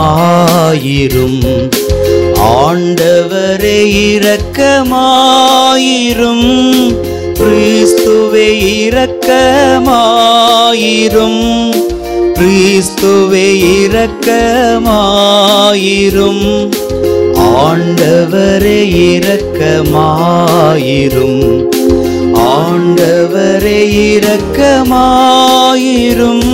இரக்கமாயிரும் ஆண்டவரே இரக்கமாயிரும் கிறிஸ்துவே இரக்கமாயிரும் கிறிஸ்துவே இரக்கமாயிரும் ஆண்டவரே இரக்கமாயிரும் ஆண்டவரே இரக்கமாயிரும்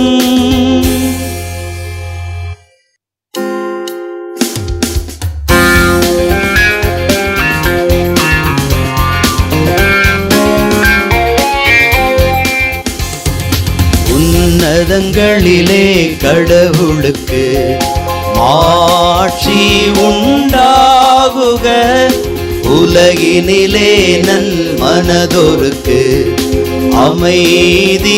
உன்னதங்களிலே கடவுளுக்கு மாட்சி உண்டாகுக உலகினிலே நல் மனதோருக்கு அமைதியாகுக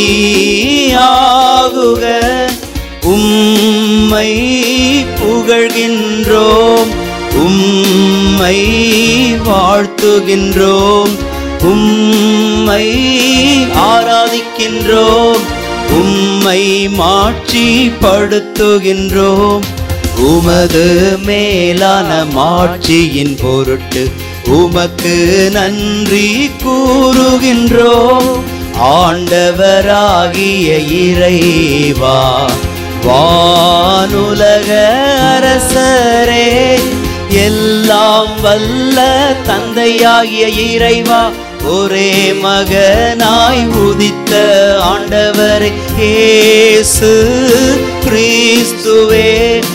உம்மை புகழ்கின்றோம் உம்மை வாழ்த்துகின்றோம் உம்மை ஆராதிக்கின்றோம் உம்மை மாட்சி படுத்துகின்றோம் உமது மேலான மாட்சியின் பொருட்டு உமக்கு நன்றி கூறுகின்றோம் ஆண்டவராகிய இறைவா வானுலக அரசரே எல்லாம் வல்ல தந்தையாகிய இறைவா ஒரே மகனாய் உதித்த ஆண்டவரே இயேசு கிறிஸ்துவே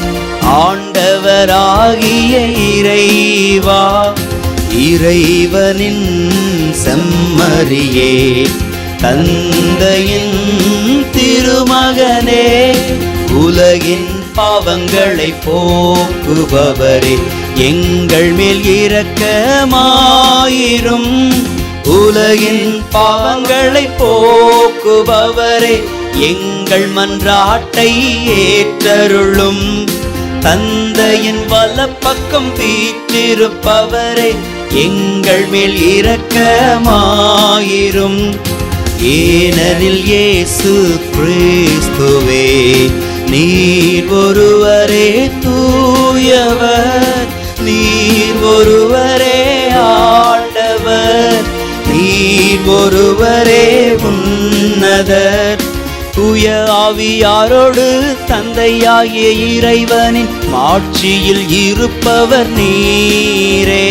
ஆண்டவராகிய இறைவா இறைவனின் செம்மறியே தந்தையின் திருமகனே உலகின் பாவங்களை போக்குபவரே எங்கள் மேல் இரக்கமாயிரும் உலகின் பாவங்களை போக்குபவரே எங்கள் மன்றாட்டை ஏற்றருளும் தந்தையின் வலப்பக்கம் வீற்றிருப்பவரே எங்கள் மேல் இரக்கமாயிரும் ஏனெனில் இயேசு கிறிஸ்துவே நீர் ஒருவரே தூயவர் நீர் ஒருவரே ஆண்டவர் நீர் ஒருவரே உன்னதர் தூய ஆவியாரோடு தந்தையாகிய இறைவனின் மாட்சியில் இருப்பவர் நீரே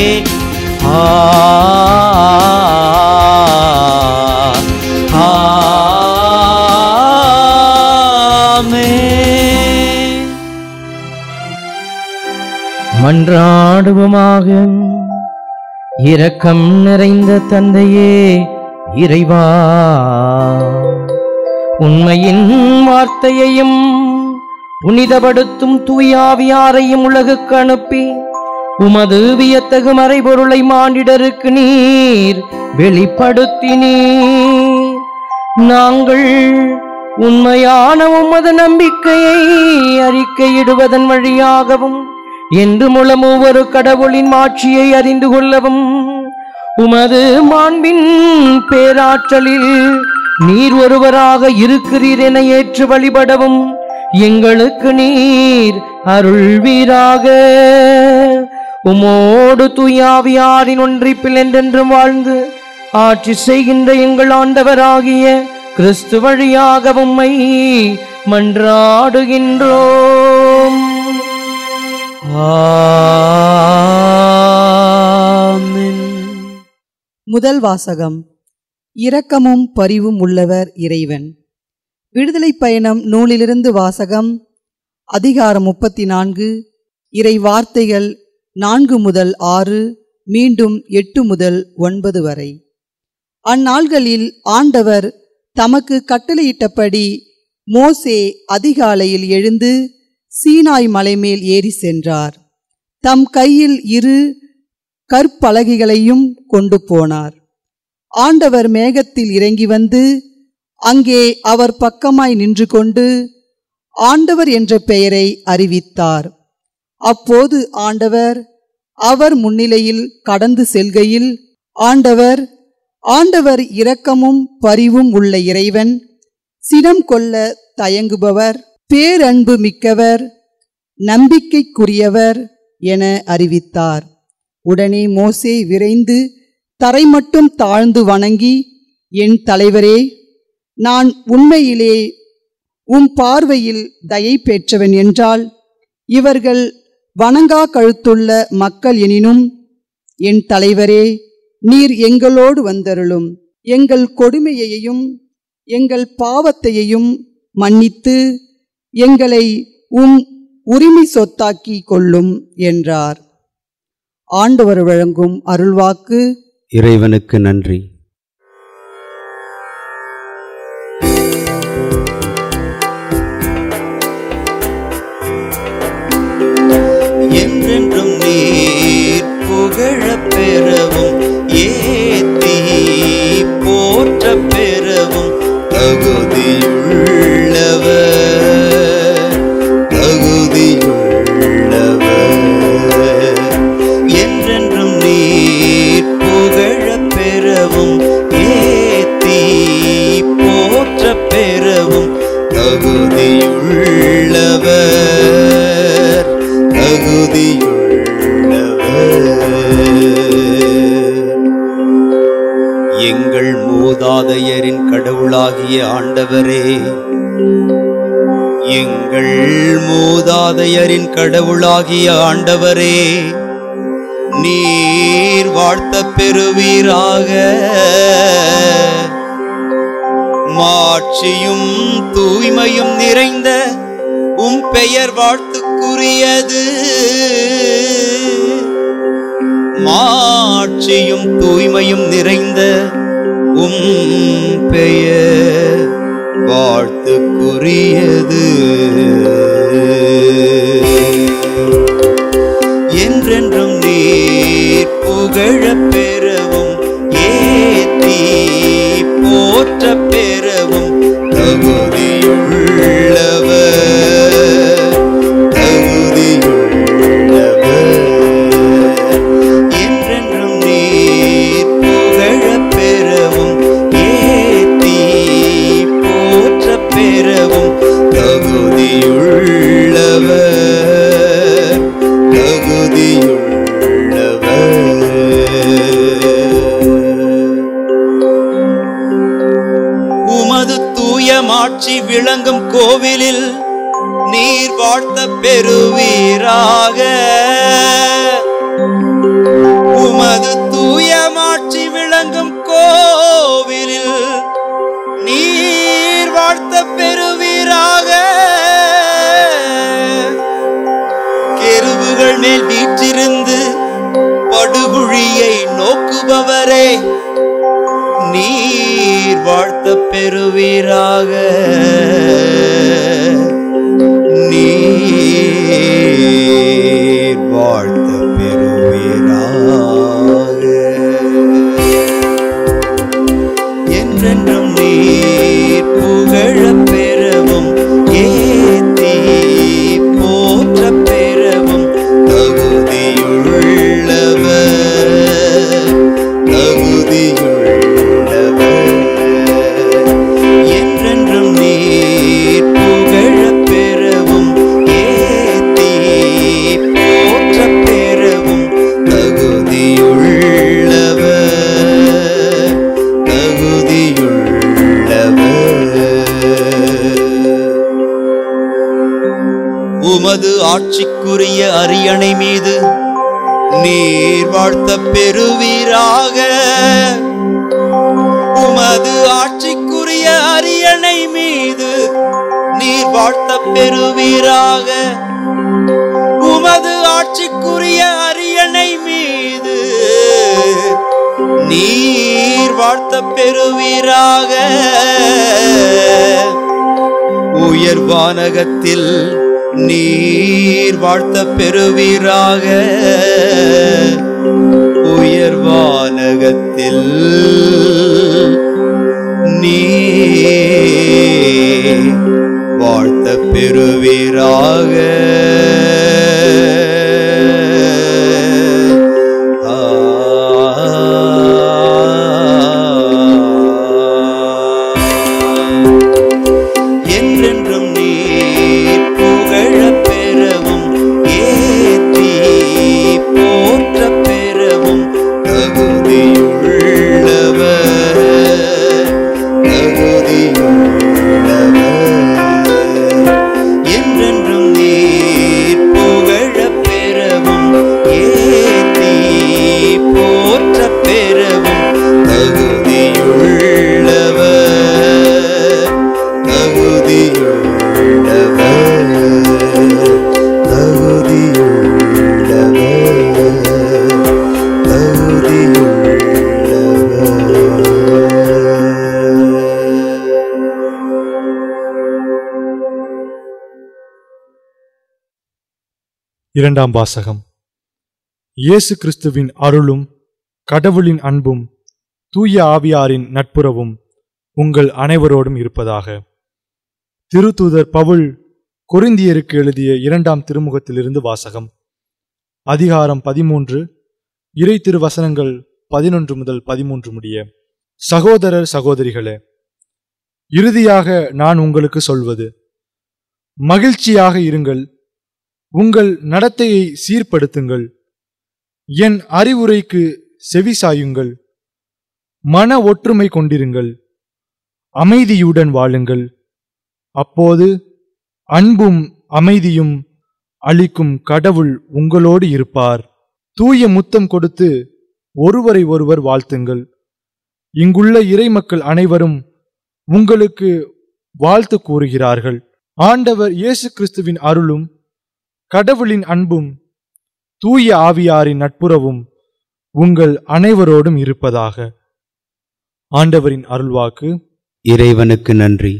ஆமென். மன்றாடுவோமாக இரக்கம் நிறைந்த தந்தையே இறைவா உண்மையின் வார்த்தையையும் புனிதப்படுத்தும் தூயாவியாரையும் உலகுக்கு அனுப்பி உமது வியத்தகு மறைபொருளை மானிடருக்கு நீர் வெளிப்படுத்தினீர் நாங்கள் உண்மையான உமது நம்பிக்கையை அறிக்கையிடுவதன் வழியாகவும் என்று மூலம் ஒவ்வொரு கடவுளின் மாட்சியை அறிந்து கொள்ளவும் உமது மாண்பின் பேராற்றலில் நீர் ஒருவராக இருக்கிறீர் என ஏற்று வழிபடவும் எங்களுக்கு நீர் அருள்வீராக உமோடு தூயாவியாரின் ஒன்றிப்பில் என்றென்றும் வாழ்ந்து ஆட்சி செய்கின்ற எங்கள் ஆண்டவராகிய கிறிஸ்து வழியாக உம்மை மன்றாடுகின்றோம் ஆமென். முதல் வாசகம் இரக்கமும் பரிவும் உள்ளவர் இறைவன் விடுதலை பயணம் நூலிலிருந்து வாசகம் அதிகாரம் முப்பத்தி நான்கு இறை வார்த்தைகள் நான்கு முதல் ஆறு மீண்டும் எட்டு முதல் ஒன்பது வரை அந்நாள்களில் ஆண்டவர் தமக்கு கட்டளையிட்டபடி மோசே அதிகாலையில் எழுந்து சீனாய் மலைமேல் ஏறி சென்றார் தம் கையில் இரு கற்பலகைகளையும் கொண்டு போனார் ஆண்டவர் மேகத்தில் இறங்கி வந்து அங்கே அவர் பக்கமாய் நின்று கொண்டு ஆண்டவர் என்ற பெயரை அறிவித்தார் அப்போது ஆண்டவர் அவர் முன்னிலையில் கடந்து செல்கையில் ஆண்டவர் ஆண்டவர் இரக்கமும் பரிவும் உள்ள இறைவன் சினம் கொள்ள தயங்குபவர் பேரன்பு மிக்கவர் நம்பிக்கைக்குரியவர் என அறிவித்தார் உடனே மோசே விரைந்து தரை மட்டும் தாழ்ந்து வணங்கி என் தலைவரே நான் உண்மையிலே உம் பார்வையில் தயை பெற்றவன் என்றால் இவர்கள் வணங்கா கழுத்துள்ள மக்கள் எனினும் என் தலைவரே நீர் எங்களோடு வந்தருளும் எங்கள் கொடுமையையும் எங்கள் பாவத்தையும் மன்னித்து எங்களை உம் உரிமை சொத்தாக்கி கொள்ளும் என்றார் ஆண்டவர் வழங்கும் அருள்வாக்கு இறைவனுக்கு நன்றி என்றென்றும் நீர் புகழப் பெறவும் ஏத்தி போற்ற பெறவும் தகுதியுள்ளவர் தகுதியுள்ளவர் என்றென்றும் நீர் புகழப் பெறவும் ஏத்தி போற்ற பெறவும் தகுதியுள்ளவர் தகுதியுள்ளவர் எங்கள் மூதாதையரின் கடவுளாகிய ஆண்டவரே எங்கள் மூதாதையரின் கடவுளாகிய ஆண்டவரே நீர் வாழ்த்த பெறுவீராக மாட்சியும் தூய்மையும் நிறைந்த உம் பெயர் வாழ்த்துக்குரியது மாட்சியும் தூய்மையும் நிறைந்த உம் பெயர் வாழ்த்துக்குரியது என்றென்றும் நீர் புகழப் பெறவும் ஏத்தி போற்ற பெறவும் தகுதியுள்ளவர் தகுதியுள்ளவர் என்றென்றும் நீர் புகழப் பெறவும் ஏத்தி போற்ற பெறவும் தகுதியுள்ளவர் தகுதியுள்ளவர் உமது தூய மாட்சி விளங்கும் கோவிலில் நீர் வாழ்த்த பெறுவீராக உமது தூய மாட்சி விளங்கும் கோவிலில் நீர் வாழ்த்த பெறுவீராக கெருவுகள் மேல் வீற்றிருந்து படுகுழியை நோக்குபவரே நீர் வாழ்த்த பெறுவீராக நீர் வாழ்த்த பெறுவீராக என்றென்றும் நீர் புகழப் பெறவும் ஏத்தி போற்ற பெறவும் தகுதியுள்ளவர் தகுதியுள்ளவர் என்றென்றும் நீர் புகழப் பெறவும் ஏத்தி போற்ற பெறவும் தகுதியுள்ளவர் தகுதியுள்ளவர் உமது ஆட்சிக்குரிய அரியணை மீது நீர் வாழ்த்த பெறுவீராக உமது ஆட்சிக்குரிய அரியணை மீது நீர் வாழ்த்த பெறுவீராக உமது ஆட்சிக்குரிய அரியணை மீது நீர் வாழ்த்த பெறுவீராக உயர்வானகத்தில் நீர் வாழ்த்த பெறுவீராக உயர்வானகத்தில் நீர் வாழ்த்த பெறுவீராக என்றென்றும் நீர் புகழப் பெறவும் இரண்டாம் வாசகம் இயேசு கிறிஸ்துவின் அருளும் கடவுளின் அன்பும் தூய ஆவியாரின் நட்புறவும் உங்கள் அனைவரோடும் இருப்பதாக திருத்தூதர் பவுல் கொரிந்தியருக்கு எழுதிய இரண்டாம் திருமுகத்திலிருந்து வாசகம் அதிகாரம் பதிமூன்று இறை திருவசனங்கள் பதினொன்று முதல் பதிமூன்று முடிய சகோதரர் சகோதரிகளே இறுதியாக நான் உங்களுக்கு சொல்வது மகிழ்ச்சியாக இருங்கள் உங்கள் நடத்தையை சீர்படுத்துங்கள் என் அறிவுரைக்கு செவிசாயுங்கள் மன ஒற்றுமை கொண்டிருங்கள் அமைதியுடன் வாழுங்கள் அப்போது அன்பும் அமைதியும் அளிக்கும் கடவுள் உங்களோடு இருப்பார் தூய முத்தம் கொடுத்து ஒருவரை ஒருவர் வாழ்த்துங்கள் இங்குள்ள இறைமக்கள் அனைவரும் உங்களுக்கு வாழ்த்து கூறுகிறார்கள் ஆண்டவர் இயேசு கிறிஸ்துவின் அருளும் கடவுளின் அன்பும் தூய ஆவியாரின் நட்புறவும் உங்கள் அனைவரோடும் இருப்பதாக ஆண்டவரின் அருள்வாக்கு இறைவனுக்கு நன்றி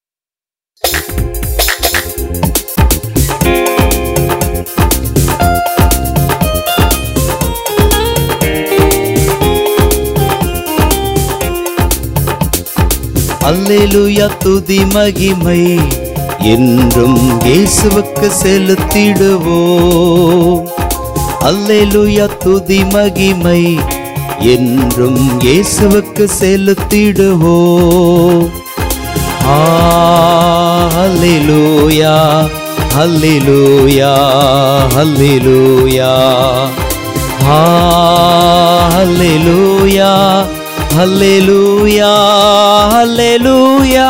அல்லேலூயா துதி மகிமை என்றும் இயேசுவுக்கு செலுத்திடுவோம் அல்லேலூயா துதி மகிமை என்றும் இயேசுவுக்கு செலுத்திடுவோம் ஆ, அல்லேலூயா அல்லேலூயா அல்லேலூயா ஆ, அல்லேலூயா அல்லேலூயா அல்லேலூயா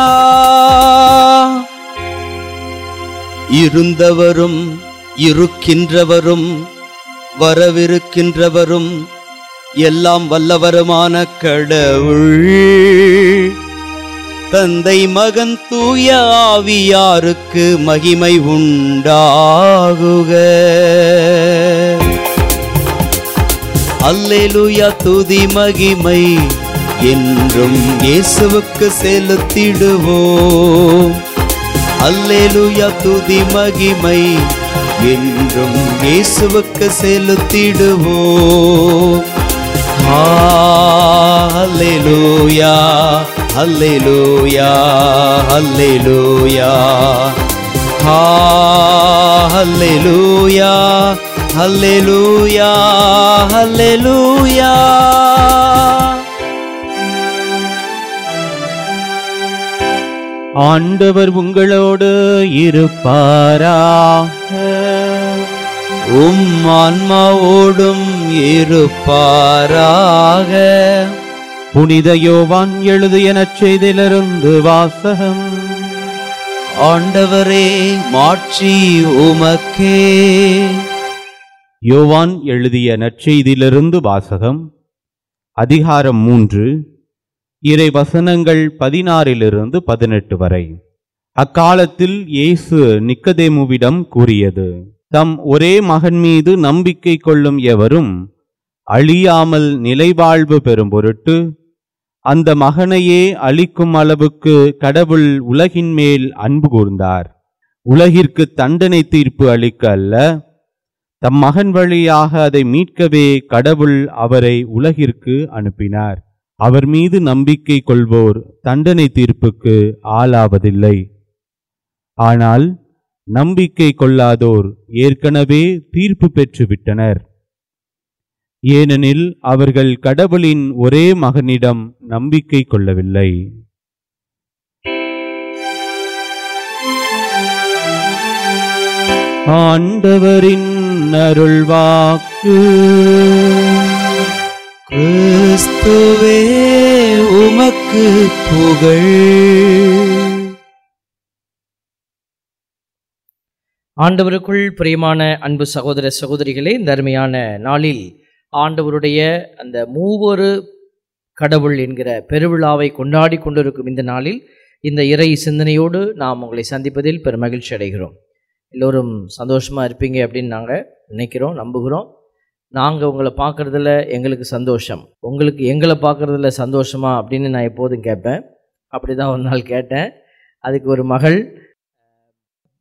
இருந்தவரும் இருக்கின்றவரும் வரவிருக்கின்றவரும் எல்லாம் வல்லவருமான கடவுள் தந்தை மகன் தூய ஆவியாருக்கு மகிமை உண்டாகுக அல்லேலூயா துதி மகிமை என்றும் இயேசுவுக்கு செலுத்திடுவோம் அல்லேலூயா துதி மகிமை என்றும் இயேசுவுக்கு செலுத்திடுவோம் ஆ, அல்லேலூயா அல்லேலூயா அல்லேலூயா ஆ, அல்லேலூயா அல்லேலூயா அல்லேலூயா ஆண்டவர் உங்களோடு இருப்பாராக உம் ஆன்மாவோடும் இருப்பாராக புனித யோவான் எழுதிய நற்செய்தியிலிருந்து வாசகம் ஆண்டவரே மாட்சி உமக்கே யோவான் எழுதிய நற்செய்தியிலிருந்து வாசகம் அதிகாரம் மூன்று இறை வசனங்கள் பதினாறிலிருந்து பதினெட்டு வரை அக்காலத்தில் இயேசு நிக்கதேமுவிடம் கூறியது தம் ஒரே மகன் மீது நம்பிக்கை கொள்ளும் எவரும் அழியாமல் நிலைவாழ்வு பெறும் பொருட்டு அந்த மகனையே அழிக்கும் அளவுக்கு கடவுள் உலகின் மேல் அன்பு கூர்ந்தார் உலகிற்கு தண்டனை தீர்ப்பு அளிக்க அல்ல தம் மகன் வழியாக அதை மீட்கவே கடவுள் அவரை உலகிற்கு அனுப்பினார் அவர் மீது நம்பிக்கை கொள்வோர் தண்டனை தீர்ப்புக்கு ஆளாவதில்லை ஆனால் நம்பிக்கை கொள்ளாதோர் ஏற்கனவே தீர்ப்பு பெற்று விட்டனர் ஏனெனில் அவர்கள் கடவுளின் ஒரே மகனிடம் நம்பிக்கை கொள்ளவில்லை ஆண்டவரின் அருள்வாக்கு கிறிஸ்துவே உமக்கு புகழ் ஆண்டவருக்குள் பிரியமான அன்பு சகோதர சகோதரிகளே இந்த அருமையான நாளில் ஆண்டவருடைய அந்த மூவொரு கடவுள் என்கிற பெருவிழாவை கொண்டாடி கொண்டிருக்கும் இந்த நாளில் இந்த இறை சிந்தனையோடு நாம் உங்களை சந்திப்பதில் பெரும் மகிழ்ச்சி அடைகிறோம் எல்லோரும் சந்தோஷமாக இருப்பீங்க அப்படின்னு நாங்கள் நினைக்கிறோம் நம்புகிறோம் நாங்கள் உங்களை பார்க்குறதுல எங்களுக்கு சந்தோஷம் உங்களுக்கு எங்களை பார்க்குறதுல சந்தோஷமா அப்படின்னு நான் எப்போதும் கேட்பேன் அப்படி தான் ஒரு நாள் கேட்டேன் அதுக்கு ஒரு மகள்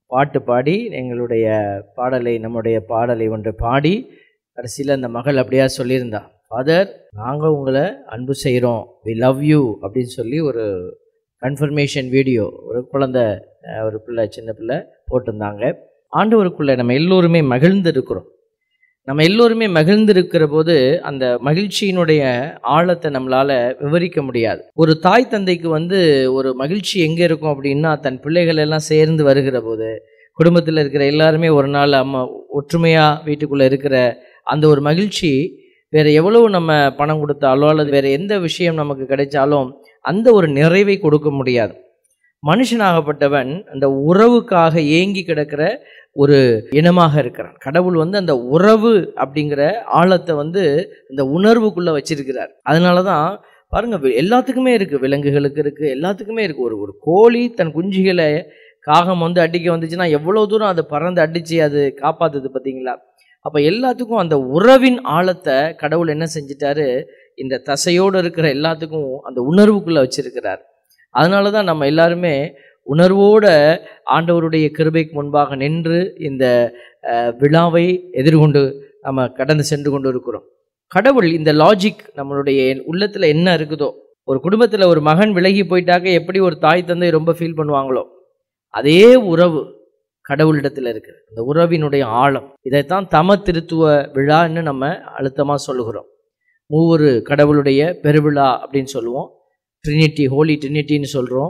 பாட்டு பாடி எங்களுடைய பாடலை நம்முடைய பாடலை ஒன்று பாடி கடைசியில் அந்த மகள் அப்படியா சொல்லியிருந்தா ஃபாதர் நாங்கள் உங்களை அன்பு செய்கிறோம் வி லவ் யூ அப்படின்னு சொல்லி ஒரு கன்ஃபர்மேஷன் வீடியோ ஒரு குழந்தை அஹ், ஒரு பிள்ளை சின்ன பிள்ளை போட்டிருந்தாங்க ஆண்டவருக்குள்ளே நம்ம எல்லோருமே மகிழ்ந்து இருக்கிறோம் நம்ம எல்லோருமே மகிழ்ந்து இருக்கிற போது அந்த மகிழ்ச்சியினுடைய ஆழத்தை நம்மளால் விவரிக்க முடியாது ஒரு தாய் தந்தைக்கு வந்து ஒரு மகிழ்ச்சி எங்கே இருக்கும் அப்படின்னா தன் பிள்ளைகள் எல்லாம் சேர்ந்து வருகிற போது குடும்பத்தில் இருக்கிற எல்லாருமே ஒரு நாள் அம்மா ஒற்றுமையாக வீட்டுக்குள்ளே இருக்கிற அந்த ஒரு மகிழ்ச்சி வேறு எவ்வளவு நம்ம பணம் கொடுத்தாலோ அல்லது வேறு எந்த விஷயம் நமக்கு கிடைச்சாலும் அந்த ஒரு நிறைவை கொடுக்க முடியாது மனுஷனாகப்பட்டவன் அந்த உறவுக்காக ஏங்கி கிடக்கிற ஒரு இனமாக இருக்கிறான் கடவுள் வந்து அந்த உறவு அப்படிங்கிற ஆழத்தை வந்து இந்த உணர்வுக்குள்ளே வச்சிருக்கிறார் அதனால தான் பாருங்க வி- எல்லாத்துக்குமே இருக்குது விலங்குகளுக்கு இருக்குது எல்லாத்துக்குமே இருக்குது ஒரு ஒரு கோழி தன் குஞ்சுகளை காகம் வந்து அடிக்க வந்துச்சுன்னா எவ்வளோ தூரம் அதை பறந்து அடித்து அது காப்பாற்றுது பார்த்தீங்களா அப்போ எல்லாத்துக்கும் அந்த உறவின் ஆழத்தை கடவுள் என்ன செஞ்சிட்டாரு இந்த தசையோடு இருக்கிற எல்லாத்துக்கும் அந்த உணர்வுக்குள்ளே வச்சிருக்கிறார் அதனால தான் நம்ம எல்லாருமே உணர்வோட ஆண்டவருடைய கிருபைக்கு முன்பாக நின்று இந்த அஹ், விழாவை எதிர்கொண்டு நம்ம கடந்து சென்று கொண்டு இருக்கிறோம் கடவுள் இந்த லாஜிக் நம்மளுடைய உள்ளத்தில் என்ன இருக்குதோ ஒரு குடும்பத்தில் ஒரு மகன் விலகி போயிட்டாக்க எப்படி ஒரு தாய் தந்தை ரொம்ப ஃபீல் பண்ணுவாங்களோ அதே உறவு கடவுளிடத்தில் இருக்குது அந்த உறவினுடைய ஆழம் இதைத்தான் தம திருத்துவ விழான்னு நம்ம அழுத்தமாக சொல்லுகிறோம் மூவொரு கடவுளுடைய பெருவிழா அப்படின்னு சொல்லுவோம் ட்ரினிட்டி ஹோலி ட்ரினிட்டின்னு சொல்கிறோம்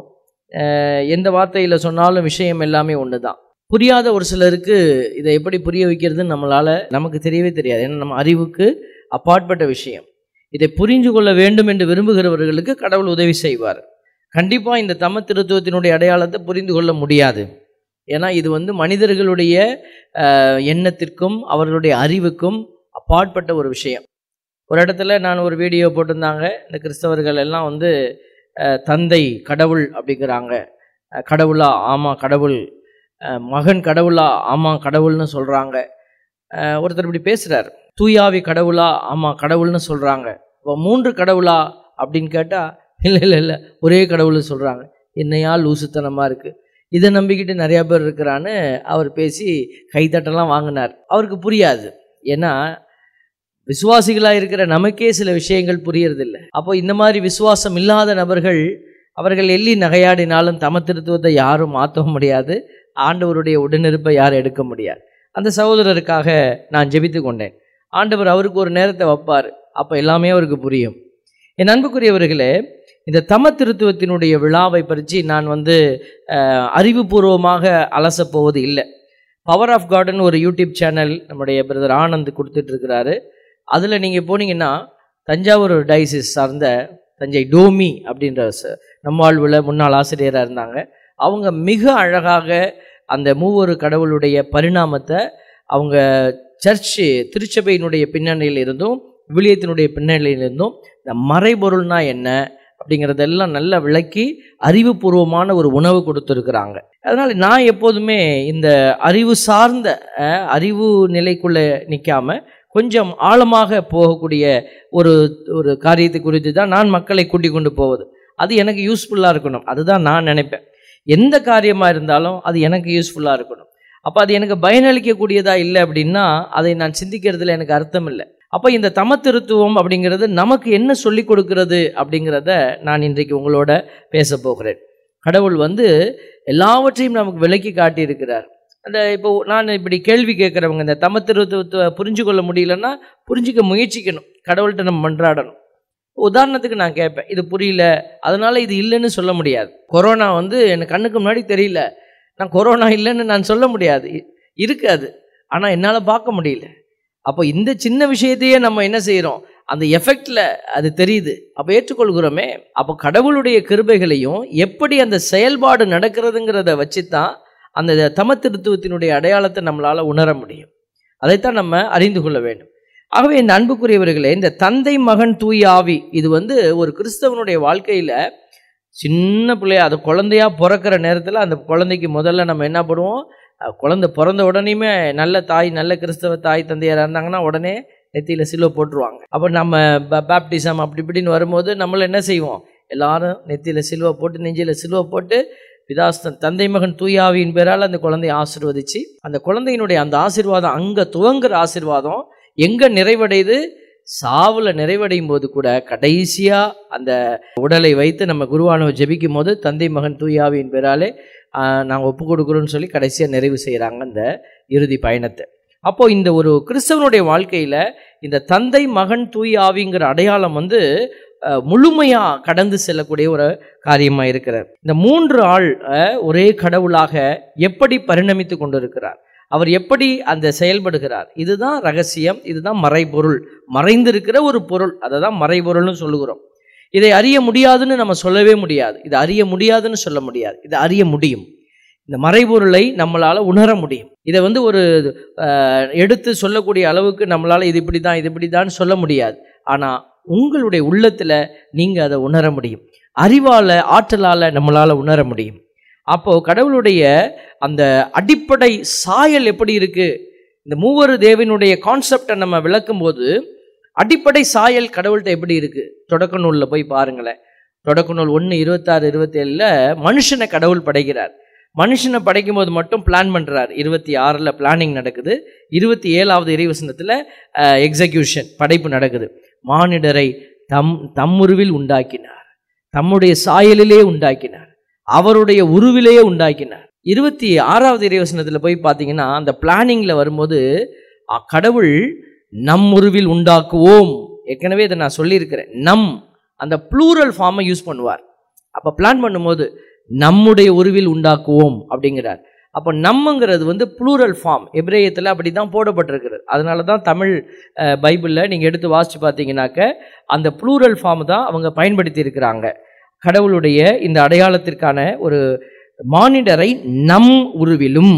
எந்த வார்த்தையில் சொன்னாலும் விஷயம் எல்லாமே ஒன்று தான் புரியாத ஒரு சிலருக்கு இதை எப்படி புரிய வைக்கிறதுன்னு நம்மளால் நமக்கு தெரியவே தெரியாது ஏன்னா நம்ம அறிவுக்கு அப்பாற்பட்ட விஷயம் இதை புரிந்து கொள்ள வேண்டும் என்று விரும்புகிறவர்களுக்கு கடவுள் உதவி செய்வார் கண்டிப்பாக இந்த தம திருத்துவத்தினுடைய அடையாளத்தை புரிந்து கொள்ள முடியாது ஏன்னா இது வந்து மனிதர்களுடைய அஹ், எண்ணத்திற்கும் அவர்களுடைய அறிவுக்கும் அப்பாற்பட்ட ஒரு விஷயம் ஒரு இடத்துல நான் ஒரு வீடியோ போட்டிருந்தாங்க இந்த கிறிஸ்தவர்கள் எல்லாம் வந்து அஹ், தந்தை கடவுள் அப்படிங்கிறாங்க அஹ், கடவுளா ஆமாம் கடவுள் அஹ், மகன் கடவுளா ஆமாம் கடவுள்னு சொல்கிறாங்க ஒருத்தர் இப்படி பேசுகிறார் தூயாவி கடவுளா ஆமாம் கடவுள்னு சொல்கிறாங்க இப்போ மூன்று கடவுளா அப்படின்னு கேட்டால் இல்லை இல்லை இல்லை ஒரே கடவுள்னு சொல்கிறாங்க என்னையா லூசுத்தனமாக இருக்குது இதை நம்பிக்கிட்டு நிறையா பேர் இருக்கிறான்னு அவர் பேசி கைத்தட்டெல்லாம் வாங்கினார் அவருக்கு புரியாது ஏன்னா விசுவாசிகளாக இருக்கிற நமக்கே சில விஷயங்கள் புரியறதில்ல அப்போ இந்த மாதிரி விசுவாசம் இல்லாத நபர்கள் அவர்கள் எள்ளி நகையாடினாலும் தம திருத்துவத்தை யாரும் மாற்றவும் முடியாது ஆண்டவருடைய உடனிருப்பை யாரும் எடுக்க முடியாது அந்த சகோதரருக்காக நான் ஜெபித்து கொண்டேன் ஆண்டவர் அவருக்கு ஒரு நேரத்தை வைப்பார் அப்போ எல்லாமே அவருக்கு புரியும் என் அன்புக்குரியவர்களே இந்த தம திருத்துவத்தினுடைய விழாவை பற்றி நான் வந்து அஹ், அறிவுபூர்வமாக அலசப் போவது இல்லை பவர் ஆஃப் கார்டன் ஒரு யூடியூப் சேனல் நம்முடைய பிரதர் ஆனந்த் கொடுத்துட்ருக்கிறாரு அதில் நீங்கள் போனீங்கன்னா தஞ்சாவூர் டைசிஸ் சார்ந்த தஞ்சை டோமி அப்படின்ற ச- நம்மாழ்வுல முன்னாள் ஆசிரியராக இருந்தாங்க அவங்க மிக அழகாக அந்த மூவொரு கடவுளுடைய பரிணாமத்தை அவங்க சர்ச்சு திருச்சபையினுடைய பின்னணியில் இருந்தும் விவிலியத்தினுடைய பின்னணியில் இருந்தும் இந்த மறைபொருள்னா என்ன அப்படிங்கிறதெல்லாம் நல்லா விளக்கி அறிவுபூர்வமான ஒரு உணவு கொடுத்துருக்குறாங்க அதனால் நான் எப்போதுமே இந்த அறிவு சார்ந்த அஹ், அறிவு நிலைக்குள்ளே நிற்காம கொஞ்சம் ஆழமாக போகக்கூடிய ஒரு ஒரு காரியத்தை குறித்து தான் நான் மக்களை கூட்டிக் கொண்டு போவது அது எனக்கு யூஸ்ஃபுல்லாக இருக்கணும் அதுதான் நான் நினைப்பேன் எந்த காரியமாக இருந்தாலும் அது எனக்கு யூஸ்ஃபுல்லாக இருக்கணும் அப்போ அது எனக்கு பயனளிக்கக்கூடியதா இல்லை அப்படின்னா அதை நான் சிந்திக்கிறதுல எனக்கு அர்த்தம் இல்லை அப்போ இந்த தமத்திருத்துவம் அப்படிங்கிறது நமக்கு என்ன சொல்லி கொடுக்கிறது அப்படிங்கிறத நான் இன்றைக்கு உங்களோட பேச போகிறேன் கடவுள் வந்து எல்லாவற்றையும் நமக்கு விளக்கி காட்டியிருக்கிறார் அந்த இப்போ நான் இப்படி கேள்வி கேட்குறவங்க இந்த தமத்திருத்துவத்தை புரிஞ்சு கொள்ள முடியலன்னா புரிஞ்சிக்க முயற்சிக்கணும் கடவுள்கிட்ட நம்ம மன்றாடணும் உதாரணத்துக்கு நான் கேட்பேன் இது புரியல அதனால இது இல்லைன்னு சொல்ல முடியாது கொரோனா வந்து எனக்கு கண்ணுக்கு முன்னாடி தெரியல நான் கொரோனா இல்லைன்னு நான் சொல்ல முடியாது இ- இருக்காது ஆனால் என்னால் பார்க்க முடியல அப்போ இந்த சின்ன விஷயத்தையே நம்ம என்ன செய்கிறோம் அந்த எஃபெக்டில் அது தெரியுது அப்போ ஏற்றுக்கொள்கிறோமே அப்போ கடவுளுடைய கிருபைகளையும் எப்படி அந்த செயல்பாடு நடக்கிறதுங்கிறத வச்சு தான் அந்த தமத்திருத்துவத்தினுடைய அடையாளத்தை நம்மளால் உணர முடியும் அதைத்தான் நம்ம அறிந்து கொள்ள வேண்டும் ஆகவே இந்த அன்புக்குரியவர்களே இந்த தந்தை மகன் தூய் ஆவி இது வந்து ஒரு கிறிஸ்தவனுடைய வாழ்க்கையில் சின்ன பிள்ளைய அது குழந்தையா பிறக்கிற நேரத்தில் அந்த குழந்தைக்கு முதல்ல நம்ம என்ன பண்ணுவோம் அஹ் குழந்தை பிறந்த உடனேயுமே நல்ல தாய் நல்ல கிறிஸ்தவ தாய் தந்தையார் இருந்தாங்கன்னா உடனே நெத்தியில் சிலுவை போட்டுருவாங்க அப்போ நம்ம பேப்டிசம் அப்படி இப்படின்னு வரும்போது நம்மள என்ன செய்வோம் எல்லாரும் நெத்தியில் சிலுவை போட்டு நெஞ்சில் சிலுவை போட்டு பிதாஸ்தன் தந்தை மகன் தூயாவியின் பேரால் அந்த குழந்தையை ஆசீர்வதிச்சு அந்த குழந்தையினுடைய அந்த ஆசீர்வாதம் அங்கே துவங்குற ஆசீர்வாதம் எங்கே நிறைவடையுது சாவுல நிறைவடையும் போது கூட கடைசியா அந்த உடலை வைத்து நம்ம குருவானவர் ஜெபிக்கும் போது தந்தை மகன் தூயாவியின் பேராலே நாங்கள் ஒப்பு கொடுக்குறோன்னு சொல்லி கடைசியாக நிறைவு செய்கிறாங்க அந்த இறுதி பயணத்தை அப்போ இந்த ஒரு கிறிஸ்தவனுடைய வாழ்க்கையில இந்த தந்தை மகன் தூய் ஆவிங்கிற அடையாளம் வந்து அஹ், முழுமையா கடந்து செல்லக்கூடிய ஒரு காரியமா இருக்கிறார் இந்த மூன்று ஆள் அஹ், ஒரே கடவுளாக எப்படி பரிணமித்து கொண்டிருக்கிறார் அவர் எப்படி அந்த செயல்படுகிறார் இதுதான் ரகசியம் இதுதான் மறைபொருள் மறைந்திருக்கிற ஒரு பொருள் அதை தான் மறைபொருள்னு சொல்லுகிறோம் இதை அறிய முடியாதுன்னு நம்ம சொல்லவே முடியாது இது அறிய முடியாதுன்னு சொல்ல முடியாது இது அறிய முடியும் இந்த மறைபொருளை நம்மளால உணர முடியும் இதை வந்து ஒரு அஹ், எடுத்து சொல்லக்கூடிய அளவுக்கு நம்மளால இது இப்படி தான் இது இப்படி தான் சொல்ல முடியாது ஆனால் உங்களுடைய உள்ளத்தில் நீங்கள் அதை உணர முடியும் அறிவால் ஆற்றலால் நம்மளால் உணர முடியும் அப்போது கடவுளுடைய அந்த அடிப்படை சாயல் எப்படி இருக்கு இந்த மூவரு தேவனுடைய கான்செப்டை நம்ம விளக்கும்போது அடிப்படை சாயல் கடவுள்கிட்ட எப்படி இருக்கு தொடக்க நூலில் போய் பாருங்களேன் தொடக்க நூல் ஒன்று இருபத்தாறு இருபத்தேழில் மனுஷனை கடவுள் படைக்கிறார் மனுஷனை படைக்கும் போது மட்டும் பிளான் பண்ணுறார் இருபத்தி ஆறில் பிளானிங் நடக்குது இருபத்தி ஏழாவது இறைவசனத்தில் எக்ஸிக்யூஷன் படைப்பு நடக்குது மானிடரை தம் தம்முருவில் உண்டாக்கினார் தம்முடைய சாயலிலே உண்டாக்கினார் அவருடைய உருவிலேயே உண்டாக்கினார் இருபத்தி ஆறாவது இறைவசனத்தில் போய் பார்த்தீங்கன்னா அந்த பிளானிங்கில் வரும்போது அ, கடவுள் நம் உருவில் உண்டாக்குவோம் ஏற்கனவே இதை நான் சொல்லியிருக்கிறேன் நம் அந்த ப்ளூரல் ஃபார்மை யூஸ் பண்ணுவார் அப்போ பிளான் பண்ணும்போது நம்முடைய உருவில் உண்டாக்குவோம் அப்படிங்கிறார் அப்போ நம்மங்கிறது வந்து ப்ளூரல் ஃபார்ம் எபிரேயத்தில் அப்படி தான் போடப்பட்டிருக்கிறது அதனால தான் தமிழ் பைபிளில் நீங்கள் எடுத்து வாசித்து பார்த்தீங்கன்னாக்க அந்த ப்ளூரல் ஃபார்ம் தான் அவங்க பயன்படுத்தி இருக்கிறாங்க கடவுளுடைய இந்த அடையாளத்திற்கான ஒரு மானிடரை நம் உருவிலும்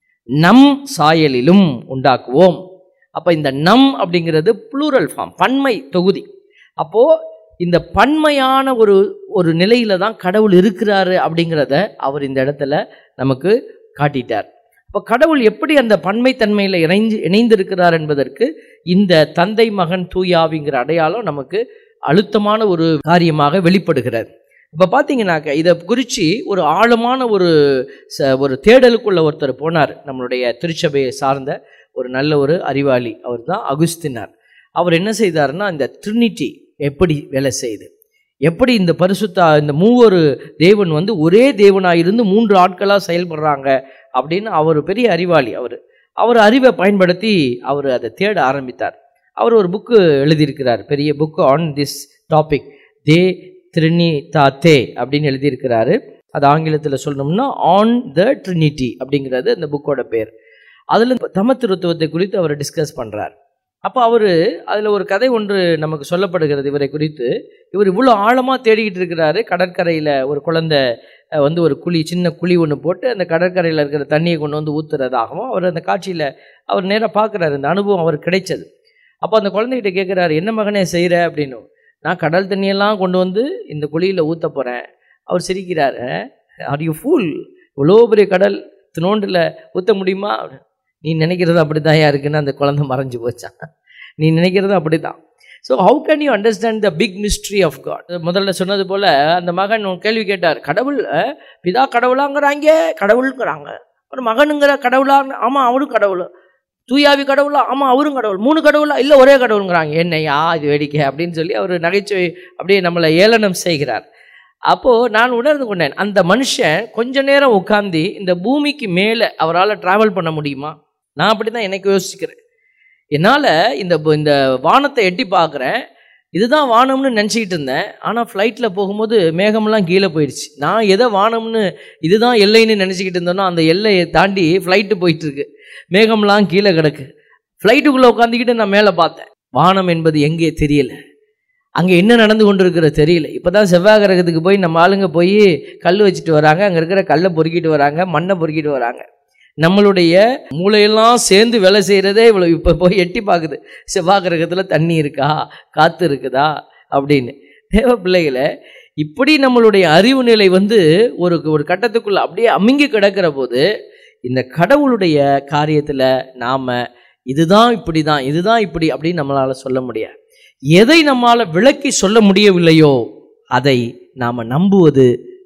நம் சாயலிலும் உண்டாக்குவோம் அப்போ இந்த நம் அப்படிங்கிறது ப்ளூரல் ஃபார்ம் பன்மை தொகுதி அப்போது இந்த பன்மையான ஒரு ஒரு நிலையில தான் கடவுள் இருக்கிறாரு அப்படிங்கிறத அவர் இந்த இடத்துல நமக்கு காட்டிட்டார் அப்போ கடவுள் எப்படி அந்த பன்மைத்தன்மையில் இணைஞ்சு இணைந்திருக்கிறார் என்பதற்கு இந்த தந்தை மகன் தூயாவிங்கிற அடையாளம் நமக்கு அழுத்தமான ஒரு காரியமாக வெளிப்படுகிறது இப்போ பார்த்தீங்கன்னாக்க இதை குறித்து ஒரு ஆழமான ஒரு ச ஒரு தேடலுக்குள்ள ஒருத்தர் போனார் நம்மளுடைய திருச்சபையை சார்ந்த ஒரு நல்ல ஒரு அறிவாளி அவர் தான் அகுஸ்தினார் அவர் என்ன செய்தார்னா இந்த ட்ரினிட்டி எப்படி வேலை செய்யுது எப்படி இந்த பரிசுத்தா இந்த மூவொரு தேவன் வந்து ஒரே தேவனாக இருந்து மூன்று ஆட்களாக செயல்படுறாங்க அப்படின்னு அவர் பெரிய அறிவாளி அவர் அவர் அறிவை பயன்படுத்தி அவர் அதை தேட ஆரம்பித்தார் அவர் ஒரு புக்கு எழுதியிருக்கிறார் பெரிய புக்கு ஆன் திஸ் டாபிக் தே த்ரினி தே அப்படின்னு எழுதியிருக்கிறாரு அது ஆங்கிலத்தில் சொல்லணும்னா ஆன் த ட்ரினிட்டி அப்படிங்கிறது அந்த புக்கோட பேர் அதில் தமத்திருத்துவத்தை குறித்து அவர் டிஸ்கஸ் பண்ணுறார் அப்போ அவர் அதில் ஒரு கதை ஒன்று நமக்கு சொல்லப்படுகிறது இவரை குறித்து இவர் இவ்வளோ ஆழமாக தேடிக்கிட்டு இருக்கிறாரு கடற்கரையில் ஒரு குழந்தை அஹ், வந்து ஒரு குழி சின்ன குழி ஒன்று போட்டு அந்த கடற்கரையில் இருக்கிற தண்ணியை கொண்டு வந்து ஊற்றுறதாகவும் அவர் அந்த காட்சியில் அவர் நேராக பார்க்குறாரு இந்த அனுபவம் அவருக்கு கிடைச்சது அப்போ அந்த குழந்தைகிட்ட கேட்குறாரு என்ன மகனே செய்கிற அப்படின்னு நான் கடல் தண்ணியெல்லாம் கொண்டு வந்து இந்த குழியில் ஊற்ற போகிறேன் அவர் சிரிக்கிறார் ஆர் யூ ஃபூல் இவ்வளோ பெரிய கடல் தினோண்டில் ஊற்ற முடியுமா நீ நினைக்கிறது அப்படி தான் இருக்குன்னு அந்த குழந்தை மறைஞ்சு போச்சான் நீ நினைக்கிறது அப்படி தான் so how can you understand the big mystery of God முதல்ல சொன்னது போல் அந்த மகன் ஒரு கேள்வி கேட்டார் கடவுள் அஹ், பிதா கடவுளாங்கிறாங்க கடவுளுங்கிறாங்க ஒரு மகனுங்கிற கடவுளா ஆமாம் அவரும் கடவுள் தூயாவி கடவுளா ஆமாம் அவரும் கடவுள் மூணு கடவுளா இல்லை ஒரே கடவுளுங்கிறாங்க என்னையா இது வேடிக்கை அப்படின்னு சொல்லி அவர் நகைச்சுவை அப்படியே நம்மளை ஏளனம் செய்கிறார் அப்போது நான் உணர்ந்து கொண்டேன் அந்த மனுஷன் கொஞ்ச நேரம் உட்காந்து இந்த பூமிக்கு மேலே அவரால் ட்ராவல் பண்ண முடியுமா நான் அப்படி தான் எனக்கு யோசிக்கிறேன் என்னால் இந்த பு- இந்த வானத்தை எட்டி பார்க்குறேன் இதுதான் வானம்னு நினச்சிக்கிட்டு இருந்தேன் ஆனால் ஃப்ளைட்டில் போகும்போது மேகமெல்லாம் கீழே போயிடுச்சு நான் எதை வானம்னு இதுதான் எல்லைன்னு நினச்சிக்கிட்டு இருந்தேனோ அந்த எல்லையை தாண்டி ஃப்ளைட்டு போயிட்டுருக்கு மேகம்லாம் கீழே கிடக்கு ஃப்ளைட்டுக்குள்ளே உட்காந்துக்கிட்டு நான் மேலே பார்த்தேன் வானம் என்பது எங்கே தெரியல அங்கே என்ன நடந்து கொண்டு இருக்கிற தெரியல இப்போ தான் செவ்வாய் கிரகத்துக்கு போய் நம்ம ஆளுங்க போய் கல் வச்சுட்டு வராங்க அங்கே இருக்கிற கல்லை பொறுக்கிட்டு வராங்க மண்ணை பொறுக்கிட்டு வராங்க நம்மளுடைய மூளையெல்லாம் சேர்ந்து வேலை செய்கிறதே இவ்வளோ இப்போ போய் எட்டி பார்க்குது செவ்வாய் கிரகத்தில் தண்ணி இருக்கா காற்று இருக்குதா அப்படின்னு தேவ பிள்ளைகளை இப்படி நம்மளுடைய அறிவு நிலை வந்து ஒரு ஒரு கட்டத்துக்குள்ள அப்படியே அமுங்கி கிடக்கிற போது இந்த கடவுளுடைய காரியத்தில் நாம் இதுதான் இப்படி தான் இதுதான் இப்படி அப்படின்னு நம்மளால் சொல்ல முடியாது எதை நம்மால் விளக்கி சொல்ல முடியவில்லையோ அதை நாம் நம்புவது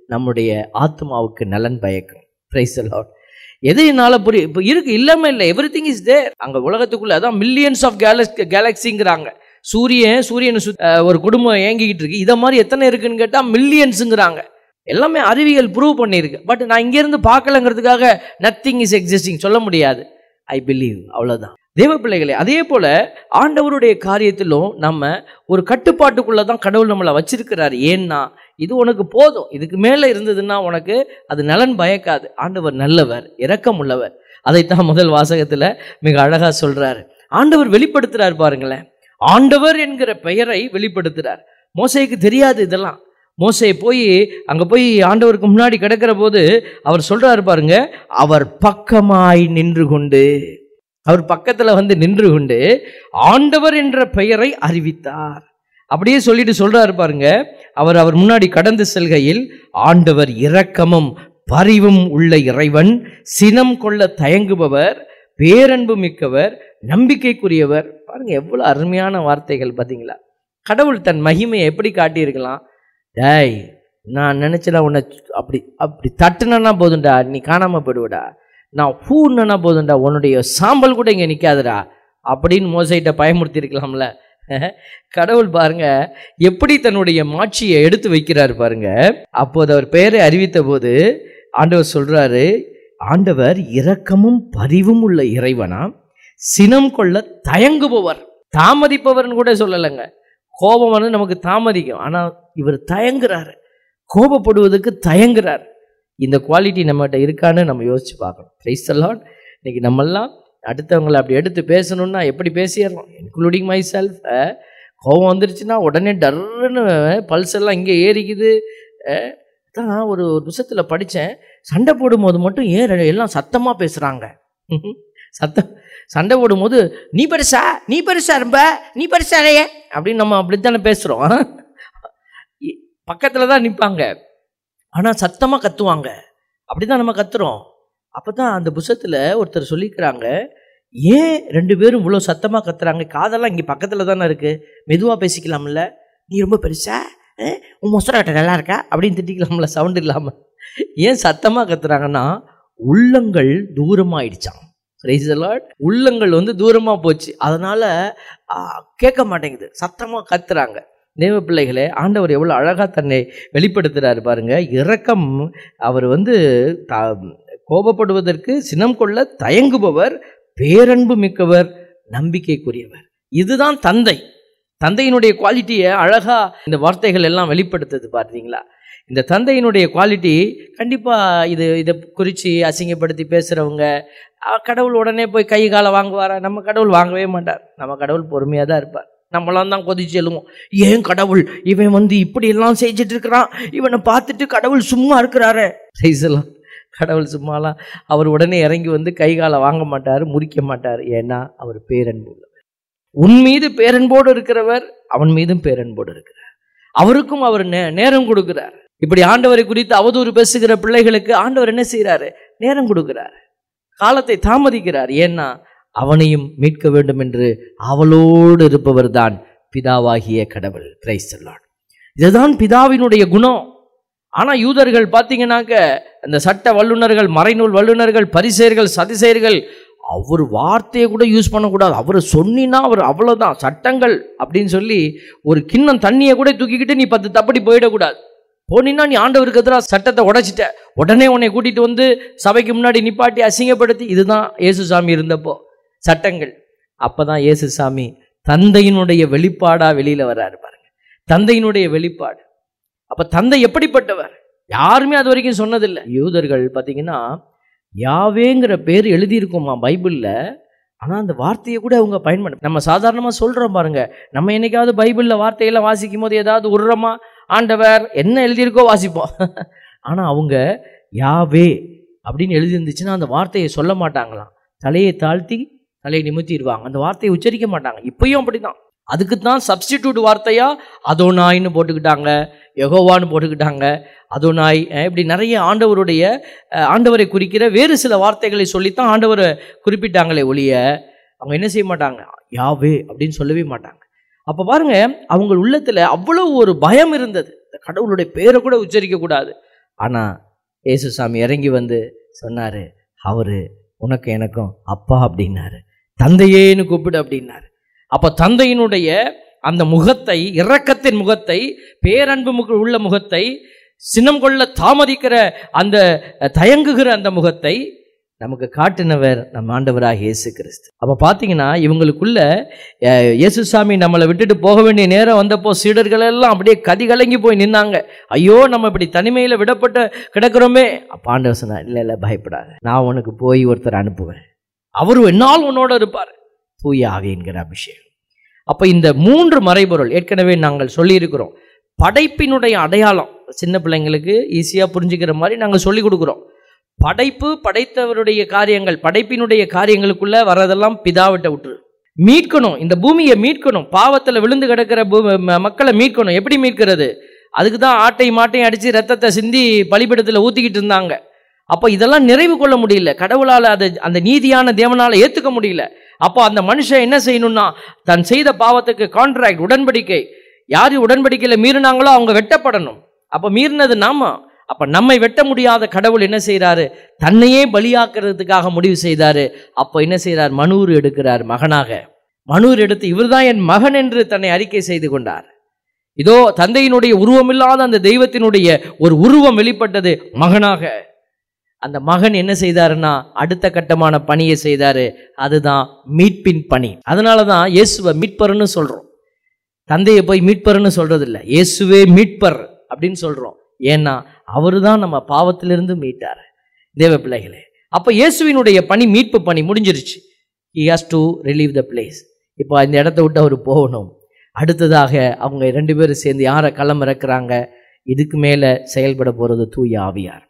நம்முடைய ஆத்மாவுக்கு நலன் பயக்கும் பிரைஸ் லார்ட் எது என்னால புரிய இப்போ இருக்கு இல்லாம இல்லை எவ்ரி திங் இஸ் தேர் அங்க உலகத்துக்குள்ள அதான் மில்லியன்ஸ் ஆஃப் கேலக்ஸ் கேலக்சிங்கிறாங்க சூரியன் சூரியனை சுத் அஹ் ஒரு குடும்பம் ஏங்கிக்கிட்டு இருக்கு இதை மாதிரி எத்தனை இருக்குன்னு கேட்டா மில்லியன்ஸுங்கிறாங்க எல்லாமே அறிவியல் ப்ரூவ் பண்ணியிருக்கு பட் நான் இங்கேருந்து பார்க்கலங்கிறதுக்காக நத்திங் இஸ் எக்ஸிஸ்டிங் சொல்ல முடியாது ஐ பிலீவ் அவ்வளோதான் தேவ பிள்ளைகளே அதே போல ஆண்டவருடைய காரியத்திலும் நம்ம ஒரு கட்டுப்பாட்டுக்குள்ள தான் கடவுள் நம்மளை வச்சிருக்கிறார் ஏன்னா இது உனக்கு போதும் இதுக்கு மேலே இருந்ததுன்னா உனக்கு அது நலன் பயக்காது ஆண்டவர் நல்லவர் இரக்கம் உள்ளவர் அதைத்தான் முதல் வாசகத்தில் மிக அழகா சொல்றாரு ஆண்டவர் வெளிப்படுத்துறார் பாருங்களேன் ஆண்டவர் என்கிற பெயரை வெளிப்படுத்துறார் மோசைக்கு தெரியாது இதெல்லாம் மோசே போய் அங்க போய் ஆண்டவருக்கு முன்னாடி கிடக்கிற போது அவர் சொல்றாரு பாருங்க அவர் பக்கமாய் நின்று கொண்டு அவர் பக்கத்துல வந்து நின்று கொண்டு ஆண்டவர் என்ற பெயரை அறிவித்தார் அப்படியே சொல்லிட்டு சொல்றாரு பாருங்க அவர் அவர் முன்னாடி கடந்து செல்கையில் ஆண்டவர் இரக்கமும் பரிவும் உள்ள இறைவன் சினம் கொள்ள தயங்குபவர் பேரன்பு மிக்கவர் நம்பிக்கைக்குரியவர் பாருங்க எவ்வளவு அருமையான வார்த்தைகள் பார்த்தீங்களா கடவுள் தன் மகிமையை எப்படி காட்டியிருக்கலாம் டேய் நான் நினைச்சல உன்னை அப்படி அப்படி தட்டுனா போதும்டா நீ காணாம போயிடுவடா நான் பூன்னா போதும்டா உன்னுடைய சாம்பல் கூட இங்கே நிற்காதுடா அப்படின்னு மோசைட்ட பயமுறுத்தி இருக்கலாம்ல கடவுள் பாருங்க எப்படி தன்னுடைய மாட்சியை எடுத்து வைக்கிறார் பாருங்க அப்போது அவர் பெயரை அறிவித்த போது ஆண்டவர் சொல்றாரு ஆண்டவர் இரக்கமும் பரிவும் உள்ள இறைவனாம் சினம் கொள்ள தயங்குபவர் தாமதிப்பவர்னு கூட சொல்லலைங்க கோபம் வந்து நமக்கு தாமதிக்கும் ஆனால் இவர் தயங்குறாரு கோபப்படுவதற்கு தயங்குறார் இந்த குவாலிட்டி நம்மகிட்ட இருக்கான்னு நம்ம யோசிச்சு பார்க்கணும் பிரைஸ் லார்ட் இன்னைக்கு நம்மெல்லாம் அடுத்தவங்களை அப்படி எடுத்து பேசணும்னா எப்படி பேசிடுறோம் இன்க்ளூடிங் மை செல்ஃப் கோபம் வந்துருச்சுன்னா உடனே டர்ன்னு பல்ஸ் எல்லாம் இங்கே ஏறிக்குது அஹ், தான் ஒரு ஒரு புத்தகத்தில் படித்தேன் சண்டை போடும்போது மட்டும் ஏன் ரெ- எல்லாம் சத்தமாக பேசுகிறாங்க சத்தம் சண்டை போடும்போது நீ பெருசா நீ பெருசா ரொம்ப நீ பெருசா இல்லையே அப்படின்னு நம்ம அப்படித்தானே பேசுகிறோம் பக்கத்தில் தான் நிற்பாங்க ஆனால் சத்தமாக கத்துவாங்க அப்படி தான் நம்ம கத்துறோம் அப்போ தான் அந்த புத்தகத்தில் ஒருத்தர் சொல்லிக்கிறாங்க ஏன் ரெண்டு பேரும் இவ்வளோ சத்தமாக கத்துறாங்க காதெல்லாம் இங்கே பக்கத்தில் தானே இருக்குது மெதுவாக பேசிக்கலாம்ல நீ ரொம்ப பெருசா அஹ், உன் மொசராட்ட நல்லா இருக்கா அப்படின்னு திட்டிக்கலாம்ல சவுண்ட் இல்லாமல் ஏன் சத்தமாக கத்துறாங்கன்னா உள்ளங்கள் தூரமாயிடுச்சாம் Praise the Lord. உள்ளங்கள் வந்து தூரமாக போச்சு அதனால் கேட்க மாட்டேங்குது சத்தமாக கத்துறாங்க தேவ பிள்ளைகளே ஆண்டவர் எவ்வளோ அழகாக தன்னை வெளிப்படுத்துகிறாரு பாருங்க இரக்கம் அவர் வந்து த- கோபப்படுவதற்கு சினம் கொள்ள தயங்குபவர் பேரன்பு மிக்கவர் நம்பிக்கைக்குரியவர் இதுதான் தந்தை தந்தையினுடைய குவாலிட்டியை அழகா இந்த வார்த்தைகள் எல்லாம் வெளிப்படுத்துது பார்த்தீங்களா இந்த தந்தையினுடைய குவாலிட்டி கண்டிப்பாக இது இதை குறித்து அசிங்கப்படுத்தி பேசுகிறவங்க கடவுள் உடனே போய் கை காலை வாங்குவாரா நம்ம கடவுள் வாங்கவே மாட்டார் நம்ம கடவுள் பொறுமையாக தான் இருப்பார் நம்மளாம் தான் கொதிச்சு எழுவோம் ஏன் கடவுள் இவன் வந்து இப்படி எல்லாம் செஞ்சுட்டு இருக்கிறான் இவனை பார்த்துட்டு கடவுள் சும்மா இருக்கிறாரு செய்யலாம் கடவுள் சும்மாலாம் அவர் உடனே இறங்கி வந்து கை காலை வாங்க மாட்டார் முறிக்க மாட்டார் ஏன்னா அவர் பேரன்பு உள்ளவர் உன் மீது பேரன்போடு இருக்கிறவர் அவன் மீதும் பேரன்போடு இருக்கிறார் அவருக்கும் அவர் நே- நேரம் கொடுக்கிறார் இப்படி ஆண்டவரை குறித்து அவதூறு பேசுகிற பிள்ளைகளுக்கு ஆண்டவர் என்ன செய்கிறாரு நேரம் கொடுக்கிறார் காலத்தை தாமதிக்கிறார் ஏன்னா அவனையும் மீட்க வேண்டும் என்று அவளோடு இருப்பவர் தான் பிதாவாகிய கடவுள் கிரைஸ்ட் இதுதான் பிதாவினுடைய குணம் ஆனா யூதர்கள் பார்த்தீங்கன்னாக்க அந்த சட்ட வல்லுனர்கள் மறைநூல் வல்லுனர்கள் பரிசேர்கள் சதிசேர்கள் அவர் வார்த்தையை கூட யூஸ் பண்ணக்கூடாது அவர் சொன்னினா அவர் அவ்வளோதான் சட்டங்கள் அப்படின்னு சொல்லி ஒரு கிண்ணம் தண்ணியை கூட தூக்கிக்கிட்டு நீ பத்து தப்படி போயிடக்கூடாது போனீன்னா நீ ஆண்டவருக்கு எதிராக சட்டத்தை உடைச்சிட்ட உடனே உன்னை கூட்டிட்டு வந்து சபைக்கு முன்னாடி நிப்பாட்டி அசிங்கப்படுத்தி இதுதான் இயேசுசாமி இருந்தப்போ சட்டங்கள் அப்பதான் இயேசுசாமி தந்தையினுடைய வெளிப்பாடா வெளியில வர்றாரு பாருங்க தந்தையினுடைய வெளிப்பாடு அப்ப தந்தை எப்படிப்பட்டவர் யாருமே அது வரைக்கும் சொன்னதில்லை யூதர்கள் பார்த்தீங்கன்னா யாவேங்கிற பேர் எழுதியிருக்குமா பைபிளில் ஆனால் அந்த வார்த்தையை கூட அவங்க பயன்படுத்த நம்ம சாதாரணமாக சொல்கிறோம் பாருங்க நம்ம என்னைக்காவது பைபிளில் வார்த்தையெல்லாம் வாசிக்கும் போது ஏதாவது உருறமா ஆண்டவர் என்ன எழுதியிருக்கோ வாசிப்போம் ஆனால் அவங்க யாவே அப்படின்னு எழுதியிருந்துச்சுன்னா அந்த வார்த்தையை சொல்ல மாட்டாங்களாம் தலையை தாழ்த்தி தலையை நிமித்திடுவாங்க அந்த வார்த்தையை உச்சரிக்க மாட்டாங்க இப்பயும் அப்படிதான் அதுக்கு தான் சப்ஸ்டிடியூட் வார்த்தையா அதோனாய்னு போட்டுக்கிட்டாங்க யெகோவான்னு போட்டுக்கிட்டாங்க அதோனாய் அஹ் இப்படி நிறைய ஆண்டவருடைய அஹ், ஆண்டவரை குறிக்கிற வேறு சில வார்த்தைகளை சொல்லித்தான் ஆண்டவரை குறிப்பிட்டாங்களே ஒழிய அவங்க என்ன செய்ய மாட்டாங்க யாவே அப்படின்னு சொல்லவே மாட்டாங்க அப்போ பாருங்க அவங்க உள்ளத்துல அவ்வளவு ஒரு பயம் இருந்தது இந்த கடவுளுடைய பேரை கூட உச்சரிக்க கூடாது ஆனால் இயேசுசாமி இறங்கி வந்து சொன்னார் அவரு உனக்கு எனக்கும் அப்பா அப்படின்னாரு தந்தையேன்னு கூப்பிடு அப்படின்னாரு அப்போ தந்தையினுடைய அந்த முகத்தை இரக்கத்தின் முகத்தை பேரன்பு முக- உள்ள முகத்தை சினம் கொள்ள தாமதிக்கிற அந்த தயங்குகிற அந்த முகத்தை நமக்கு காட்டினவர் நம் ஆண்டவராக இயேசு கிறிஸ்து அப்போ பார்த்தீங்கன்னா இவங்களுக்குள்ள அஹ், இயேசுசாமி நம்மளை விட்டுட்டு போக வேண்டிய நேரம் வந்தப்போ சீடர்கள் எல்லாம் அப்படியே கதி கலங்கி போய் நின்னாங்க ஐயோ நம்ம இப்படி தனிமையில் விடப்பட்டு கிடக்கிறோமே அப்போ ஆண்டவர் சொன்னார் இல்லை இல்லை பயப்படாத நான் உனக்கு போய் ஒருத்தர் அனுப்புவேன் அவரும் என்னால் உன்னோட இருப்பார் தூய ஆவி என்கிற அபிஷேகம் அப்போ இந்த மூன்று மறைபொருள் ஏற்கனவே நாங்கள் சொல்லியிருக்கிறோம் படைப்பினுடைய அடையாளம் சின்ன பிள்ளைங்களுக்கு ஈஸியாக புரிஞ்சுக்கிற மாதிரி நாங்கள் சொல்லி கொடுக்குறோம் படைப்பு படைத்தவருடைய காரியங்கள் படைப்பினுடைய காரியங்களுக்குள்ள வரதெல்லாம் பிதாவிட்ட விட்டுரு மீட்கணும் இந்த பூமியை மீட்கணும் பாவத்தில் விழுந்து கிடக்கிற பூ ம- மக்களை மீட்கணும் எப்படி மீட்கிறது அதுக்கு தான் ஆட்டையும் மாட்டையும் அடித்து ரத்தத்தை சிந்தி பலிபீடத்தில் ஊற்றிக்கிட்டு இருந்தாங்க அப்போ இதெல்லாம் நிறைவு கொள்ள முடியல கடவுளால் அதை அந்த நீதியான தேவனால் ஏற்றுக்க முடியல அப்போ அந்த மனுஷன் என்ன செய்யணும்னா தான் செய்த பாவத்துக்கு கான்ட்ராக்ட் உடன்படிக்கை யார் உடன்படிக்கையில் மீறினாங்களோ அவங்க வெட்டப்படணும் அப்போ மீறினது நாம அப்போ நம்மை வெட்ட முடியாத கடவுள் என்ன செய்கிறாரு தன்னையே பலியாக்குறதுக்காக முடிவு செய்தாரு அப்போ என்ன செய்கிறார் மனூர் எடுக்கிறார் மகனாக மனூர் எடுத்து இவர்தான் என் மகன் என்று தன்னை அறிக்கை செய்து கொண்டார் இதோ தந்தையினுடைய உருவமில்லாத அந்த தெய்வத்தினுடைய ஒரு உருவம் வெளிப்பட்டது மகனாக அந்த மகன் என்ன செய்தாருன்னா அடுத்த கட்டமான பணியை செய்தாரு அதுதான் மீட்பின் பணி அதனால தான் இயேசுவை மீட்பர்னு சொல்றோம் தந்தையை போய் மீட்பர்னு சொல்றது இல்ல இயேசுவே மீட்பர் அப்படின்னு சொல்றோம் ஏன்னா அவரு தான் நம்ம பாவத்திலிருந்து மீட்டார் தேவ பிள்ளைகளே அப்போ இயேசுவினுடைய பணி மீட்பு பணி முடிஞ்சிருச்சு he has to relieve the place இப்போ இந்த இடத்த விட்டு அவர் போகணும் அடுத்ததாக அவங்க ரெண்டு பேரும் சேர்ந்து யாரை களம் இறக்குறாங்க இதுக்கு மேலே செயல்பட போகிறது தூய ஆவியார்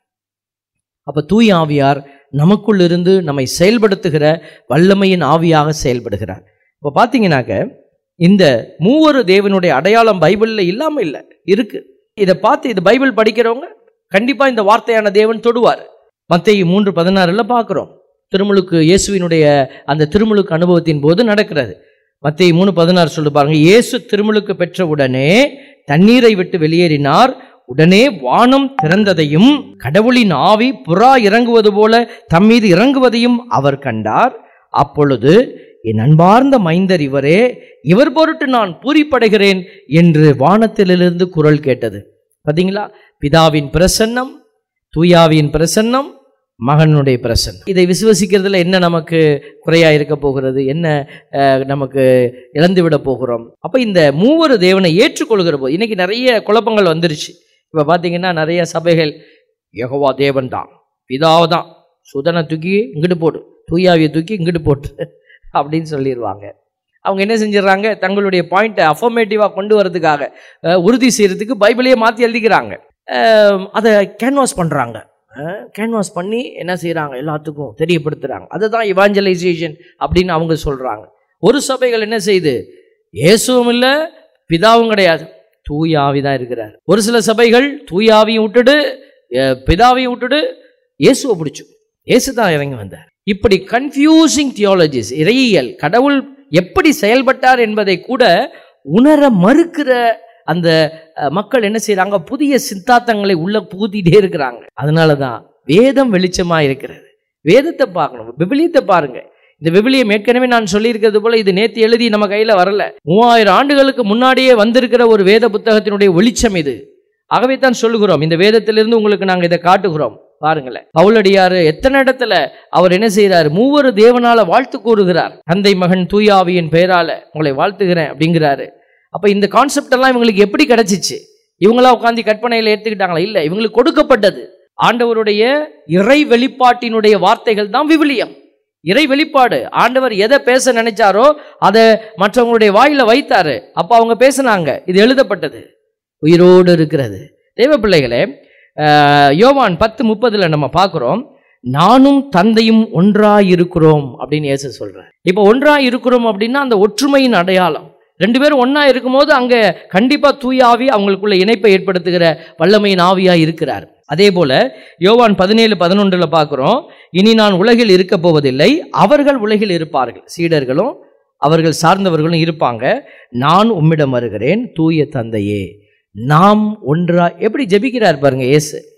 அப்போ தூய ஆவியார் நமக்குள் இருந்து நம்மை செயல்படுத்துகிற வல்லமையின் ஆவியாக செயல்படுகிறார் இப்போ பார்த்தீங்கன்னாக்க இந்த மூவரு தேவனுடைய அடையாளம் பைபிளில் இல்லாமல் இல்லை இருக்கு இதை பார்த்து இது பைபிள் படிக்கிறவங்க கண்டிப்பாக இந்த வார்த்தையான தேவன் தொடுவார் மத்தேயு மூன்று பதினாறில் பார்க்குறோம் திருமுழுக்கு இயேசுவினுடைய அந்த திருமுழுக்கு அனுபவத்தின் போது நடக்கிறது மத்தேயு மூணு பதினாறு சொல்லு பாருங்க இயேசு திருமுழுக்கு பெற்ற உடனே தண்ணீரை விட்டு வெளியேறினார் உடனே வானம் திறந்ததையும் கடவுளின் ஆவி புறா இறங்குவது போல தம் மீது இறங்குவதையும் அவர் கண்டார் அப்பொழுது என் அன்பார்ந்த மைந்தர் இவரே இவர் பொருட்டு நான் பூரிப்படைகிறேன் என்று வானத்திலிருந்து குரல் கேட்டது பாத்தீங்களா பிதாவின் பிரசன்னம் தூயாவின் பிரசன்னம் மகனுடைய பிரசன்னம் இதை விசுவசிக்கிறதுல என்ன நமக்கு குறையா இருக்க போகிறது என்ன அஹ், நமக்கு இழந்து விட போகிறோம் அப்ப இந்த மூவரு தேவனை ஏற்றுக்கொள்கிற போது இன்னைக்கு நிறைய குழப்பங்கள் வந்துருச்சு இப்ப பாத்தீங்கன்னா நிறைய சபைகள் யெகோவா தேவன் தான் பிதாவை தான் சுதனை தூக்கி இங்கிட்டு போடு தூயாவியை தூக்கி இங்கிட்டு போட்டு அப்படின்னு சொல்லிடுவாங்க அவங்க என்ன செஞ்சிடறாங்க தங்களுடைய பாயிண்ட்டை அஃபர்மேட்டிவாக கொண்டு வரதுக்காக அஹ், உறுதி செய்யறதுக்கு பைபிளையே மாற்றி எழுதிக்கிறாங்க அஹ், அதை கேன்வாஸ் பண்ணுறாங்க கேன்வாஸ் பண்ணி என்ன செய்கிறாங்க எல்லாத்துக்கும் தெரியப்படுத்துகிறாங்க அதுதான் இவாஞ்சலைசேஷன் அப்படின்னு அவங்க சொல்கிறாங்க ஒரு சபைகள் என்ன செய்யுது இயேசுவும் இல்லை பிதாவும் கிடையாது தூய ஆவி தான் இருக்கிறார் ஒரு சில சபைகள் தூய ஆவியும் விட்டுடு அஹ், பிதாவையும் விட்டுடு இயேசுவை பிடிச்சு இயேசு தான் இறங்கி வந்தார் இப்படி கன்ஃபியூசிங் தியாலஜிஸ் இறையியல் கடவுள் எப்படி செயல்பட்டார் என்பதை கூட உணர மறுக்கிற அந்த அஹ், மக்கள் என்ன செய்றாங்க புதிய சித்தாந்தங்களை உள்ள புகுத்திட்டே இருக்கிறாங்க அதனால தான் வேதம் வெளிச்சமா இருக்கிறது வேதத்தை பார்க்கணும் விபிலியத்தை பாருங்க இந்த விபிலியம் ஏற்கனவே நான் சொல்லியிருக்கிறது போல இது நேத்து எழுதி நம்ம கையில வரல மூவாயிரம் ஆண்டுகளுக்கு முன்னாடியே வந்திருக்கிற ஒரு வேத புத்தகத்தினுடைய வெளிச்சம் இது ஆகவே தான் சொல்லுகிறோம் இந்த வேதத்திலிருந்து உங்களுக்கு நாங்கள் இதை காட்டுகிறோம் பாருங்களேன் பவுலடியாரு எத்தனை இடத்துல அவர் என்ன செய்றாரு மூவரு தேவனால வாழ்த்து கூறுகிறார் தந்தை மகன் தூயாவியின் பெயரால உங்களை வாழ்த்துகிறேன் அப்படிங்கிறாரு அப்ப இந்த கான்செப்ட் எல்லாம் இவங்களுக்கு எப்படி கிடைச்சிச்சு இவங்களா உட்காந்து கற்பனையில ஏத்துக்கிட்டாங்களா இல்ல இவங்களுக்கு கொடுக்கப்பட்டது ஆண்டவருடைய இறை வெளிப்பாட்டினுடைய வார்த்தைகள் தான் விவிலியம் இறை வெளிப்பாடு ஆண்டவர் எதை பேச நினைச்சாரோ அதை மற்றவங்களுடைய வாயில வைத்தாரு அப்ப அவங்க பேசுனாங்க இது எழுதப்பட்டது உயிரோடு இருக்கிறது தேவ பிள்ளைகளே அஹ், யோவான் பத்து முப்பதுல நம்ம பார்க்குறோம் நானும் தந்தையும் ஒன்றாய் இருக்கிறோம் அப்படின்னு இயேசு சொல்றார் இப்போ ஒன்றாய் இருக்கிறோம் அப்படின்னா அந்த ஒற்றுமையின் அடையாளம் ரெண்டு பேரும் ஒண்ணா இருக்கும்போது அங்க கண்டிப்பா தூய ஆவி அவங்களுக்குள்ள இணைப்பை ஏற்படுத்துகிற வல்லமையின் ஆவியா இருக்கிறார் அதே போல யோவான் பதினேழு பதினொன்றுல பார்க்கிறோம் இனி நான் உலகில் இருக்க போவதில்லை அவர்கள் உலகில் இருப்பார்கள் சீடர்களும் அவர்கள் சார்ந்தவர்களும் இருப்பாங்க நான் உம்மிடம் வருகிறேன் தூய தந்தையே நாம் ஒன்றா எப்படி ஜெபிக்கிறார் பாருங்க இயேசு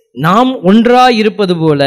நாம் ஒன்றாய் இருப்பது போல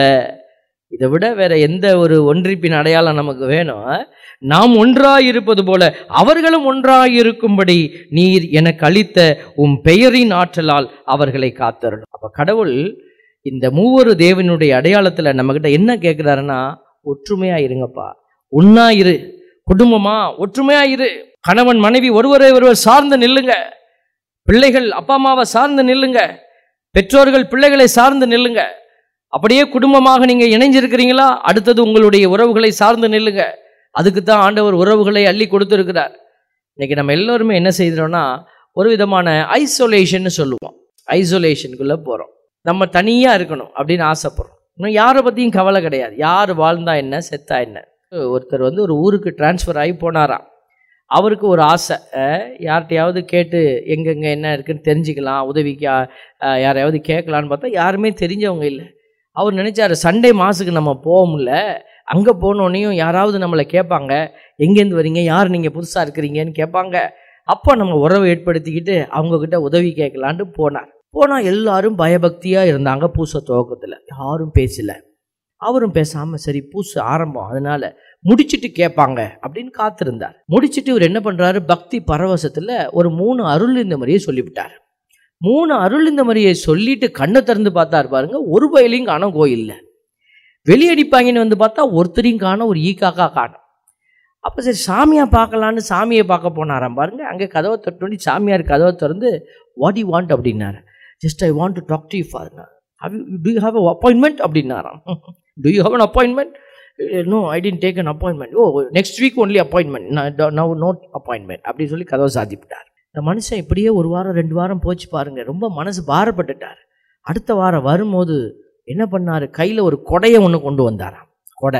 இதை விட வேற எந்த ஒரு ஒன்றிப்பின் அடையாளம் நமக்கு வேணும் நாம் ஒன்றாய் இருப்பது போல அவர்களும் ஒன்றாய் இருக்கும்படி நீர் எனக்கு அளித்த உம் பெயரின் ஆற்றலால் அவர்களை காத்தருளும் அப்ப கடவுள் இந்த மூவொரு தேவனுடைய அடையாளத்துல நம்மகிட்ட என்ன கேட்கிறாருன்னா ஒற்றுமையா இருங்கப்பா ஒன்னா இரு குடும்பமா ஒற்றுமையா இரு கணவன் மனைவி ஒருவரை ஒருவர் சார்ந்து நில்லுங்க பிள்ளைகள் அப்பா அம்மாவை சார்ந்து நில்லுங்க பெற்றோர்கள் பிள்ளைகளை சார்ந்து நில்லுங்க அப்படியே குடும்பமாக நீங்க இணைஞ்சிருக்கிறீங்களா அடுத்தது உங்களுடைய உறவுகளை சார்ந்து நில்லுங்க அதுக்கு தான் ஆண்டவர் உறவுகளை அள்ளி கொடுத்துருக்கிறார் இன்னைக்கு நம்ம எல்லோருமே என்ன செய்கிறோம்னா ஒரு விதமான ஐசோலேஷன் சொல்லுவோம் ஐசோலேஷனுக்குள்ள போறோம் நம்ம தனியா இருக்கணும் அப்படின்னு ஆசைப்படுறோம் இன்னும் யாரை பத்தியும் கவலை கிடையாது யார் வாழ்ந்தா என்ன செத்தா என்ன ஒருத்தர் வந்து ஒரு ஊருக்கு டிரான்ஸ்ஃபர் ஆகி போனாராம் அவருக்கு ஒரு ஆசை அஹ், யார்கிட்டயாவது கேட்டு எங்கெங்க என்ன இருக்குன்னு தெரிஞ்சுக்கலாம் உதவிக்கு அஹ், யாரையாவது கேட்கலான்னு பார்த்தா யாருமே தெரிஞ்சவங்க இல்லை அவர் நினைச்சாரு சண்டே மாசுக்கு நம்ம போக முடியல அங்கே போனோடனையும் யாராவது நம்மளை கேட்பாங்க எங்கேருந்து வரீங்க யார் நீங்கள் புதுசாக இருக்கிறீங்கன்னு கேட்பாங்க அப்போ நம்ம உறவை ஏற்படுத்திக்கிட்டு அவங்கக்கிட்ட உதவி கேட்கலான்ட்டு போனார் போனால் எல்லாரும் பயபக்தியாக இருந்தாங்க பூச துவக்கத்தில் யாரும் பேசல அவரும் பேசாமல் சரி பூசு ஆரம்பம் அதனால முடிச்சிட்டு கேட்பாங்க அப்படின்னு காத்திருந்தார் முடிச்சிட்டு இவர் என்ன பண்ணுறாரு பக்தி பரவசத்தில் ஒரு மூணு அருள் இந்த மாதிரியே சொல்லிவிட்டார் மூணு அருள் இந்த மாதிரியை சொல்லிட்டு கண்ணை திறந்து பார்த்தாரு பாருங்க ஒரு வயலையும் காணோம் கோயில்ல வெளியடிப்பாங்கன்னு வந்து பார்த்தா ஒருத்தரையும் காணோம் ஒரு ஈ காக்கா காணோம் அப்போ சரி சாமியை பார்க்கலான்னு சாமியை பார்க்க போனாராம் பாருங்க அங்கே கதவை தொட்டு சாமியார் கதவை திறந்து வாட் யூ வாண்ட் அப்படின்னாரு just I want to talk to you father how do you have a appointment அப்படின்னாராம் do you have an appointment no I didn't take an appointment oh next week only appointment now not appointment அப்படி சொல்லி கதவை சாத்திவிட்டார் இந்த மனுஷன் இப்படியே ஒரு வாரம் ரெண்டு வாரம் போச்சு பாருங்க ரொம்ப மனசு பாரப்பட்டுட்டார் அடுத்த வாரம் வரும்போது என்ன பண்ணாரு கையில் ஒரு கொடையை ஒன்று கொண்டு வந்தாராம் கொடை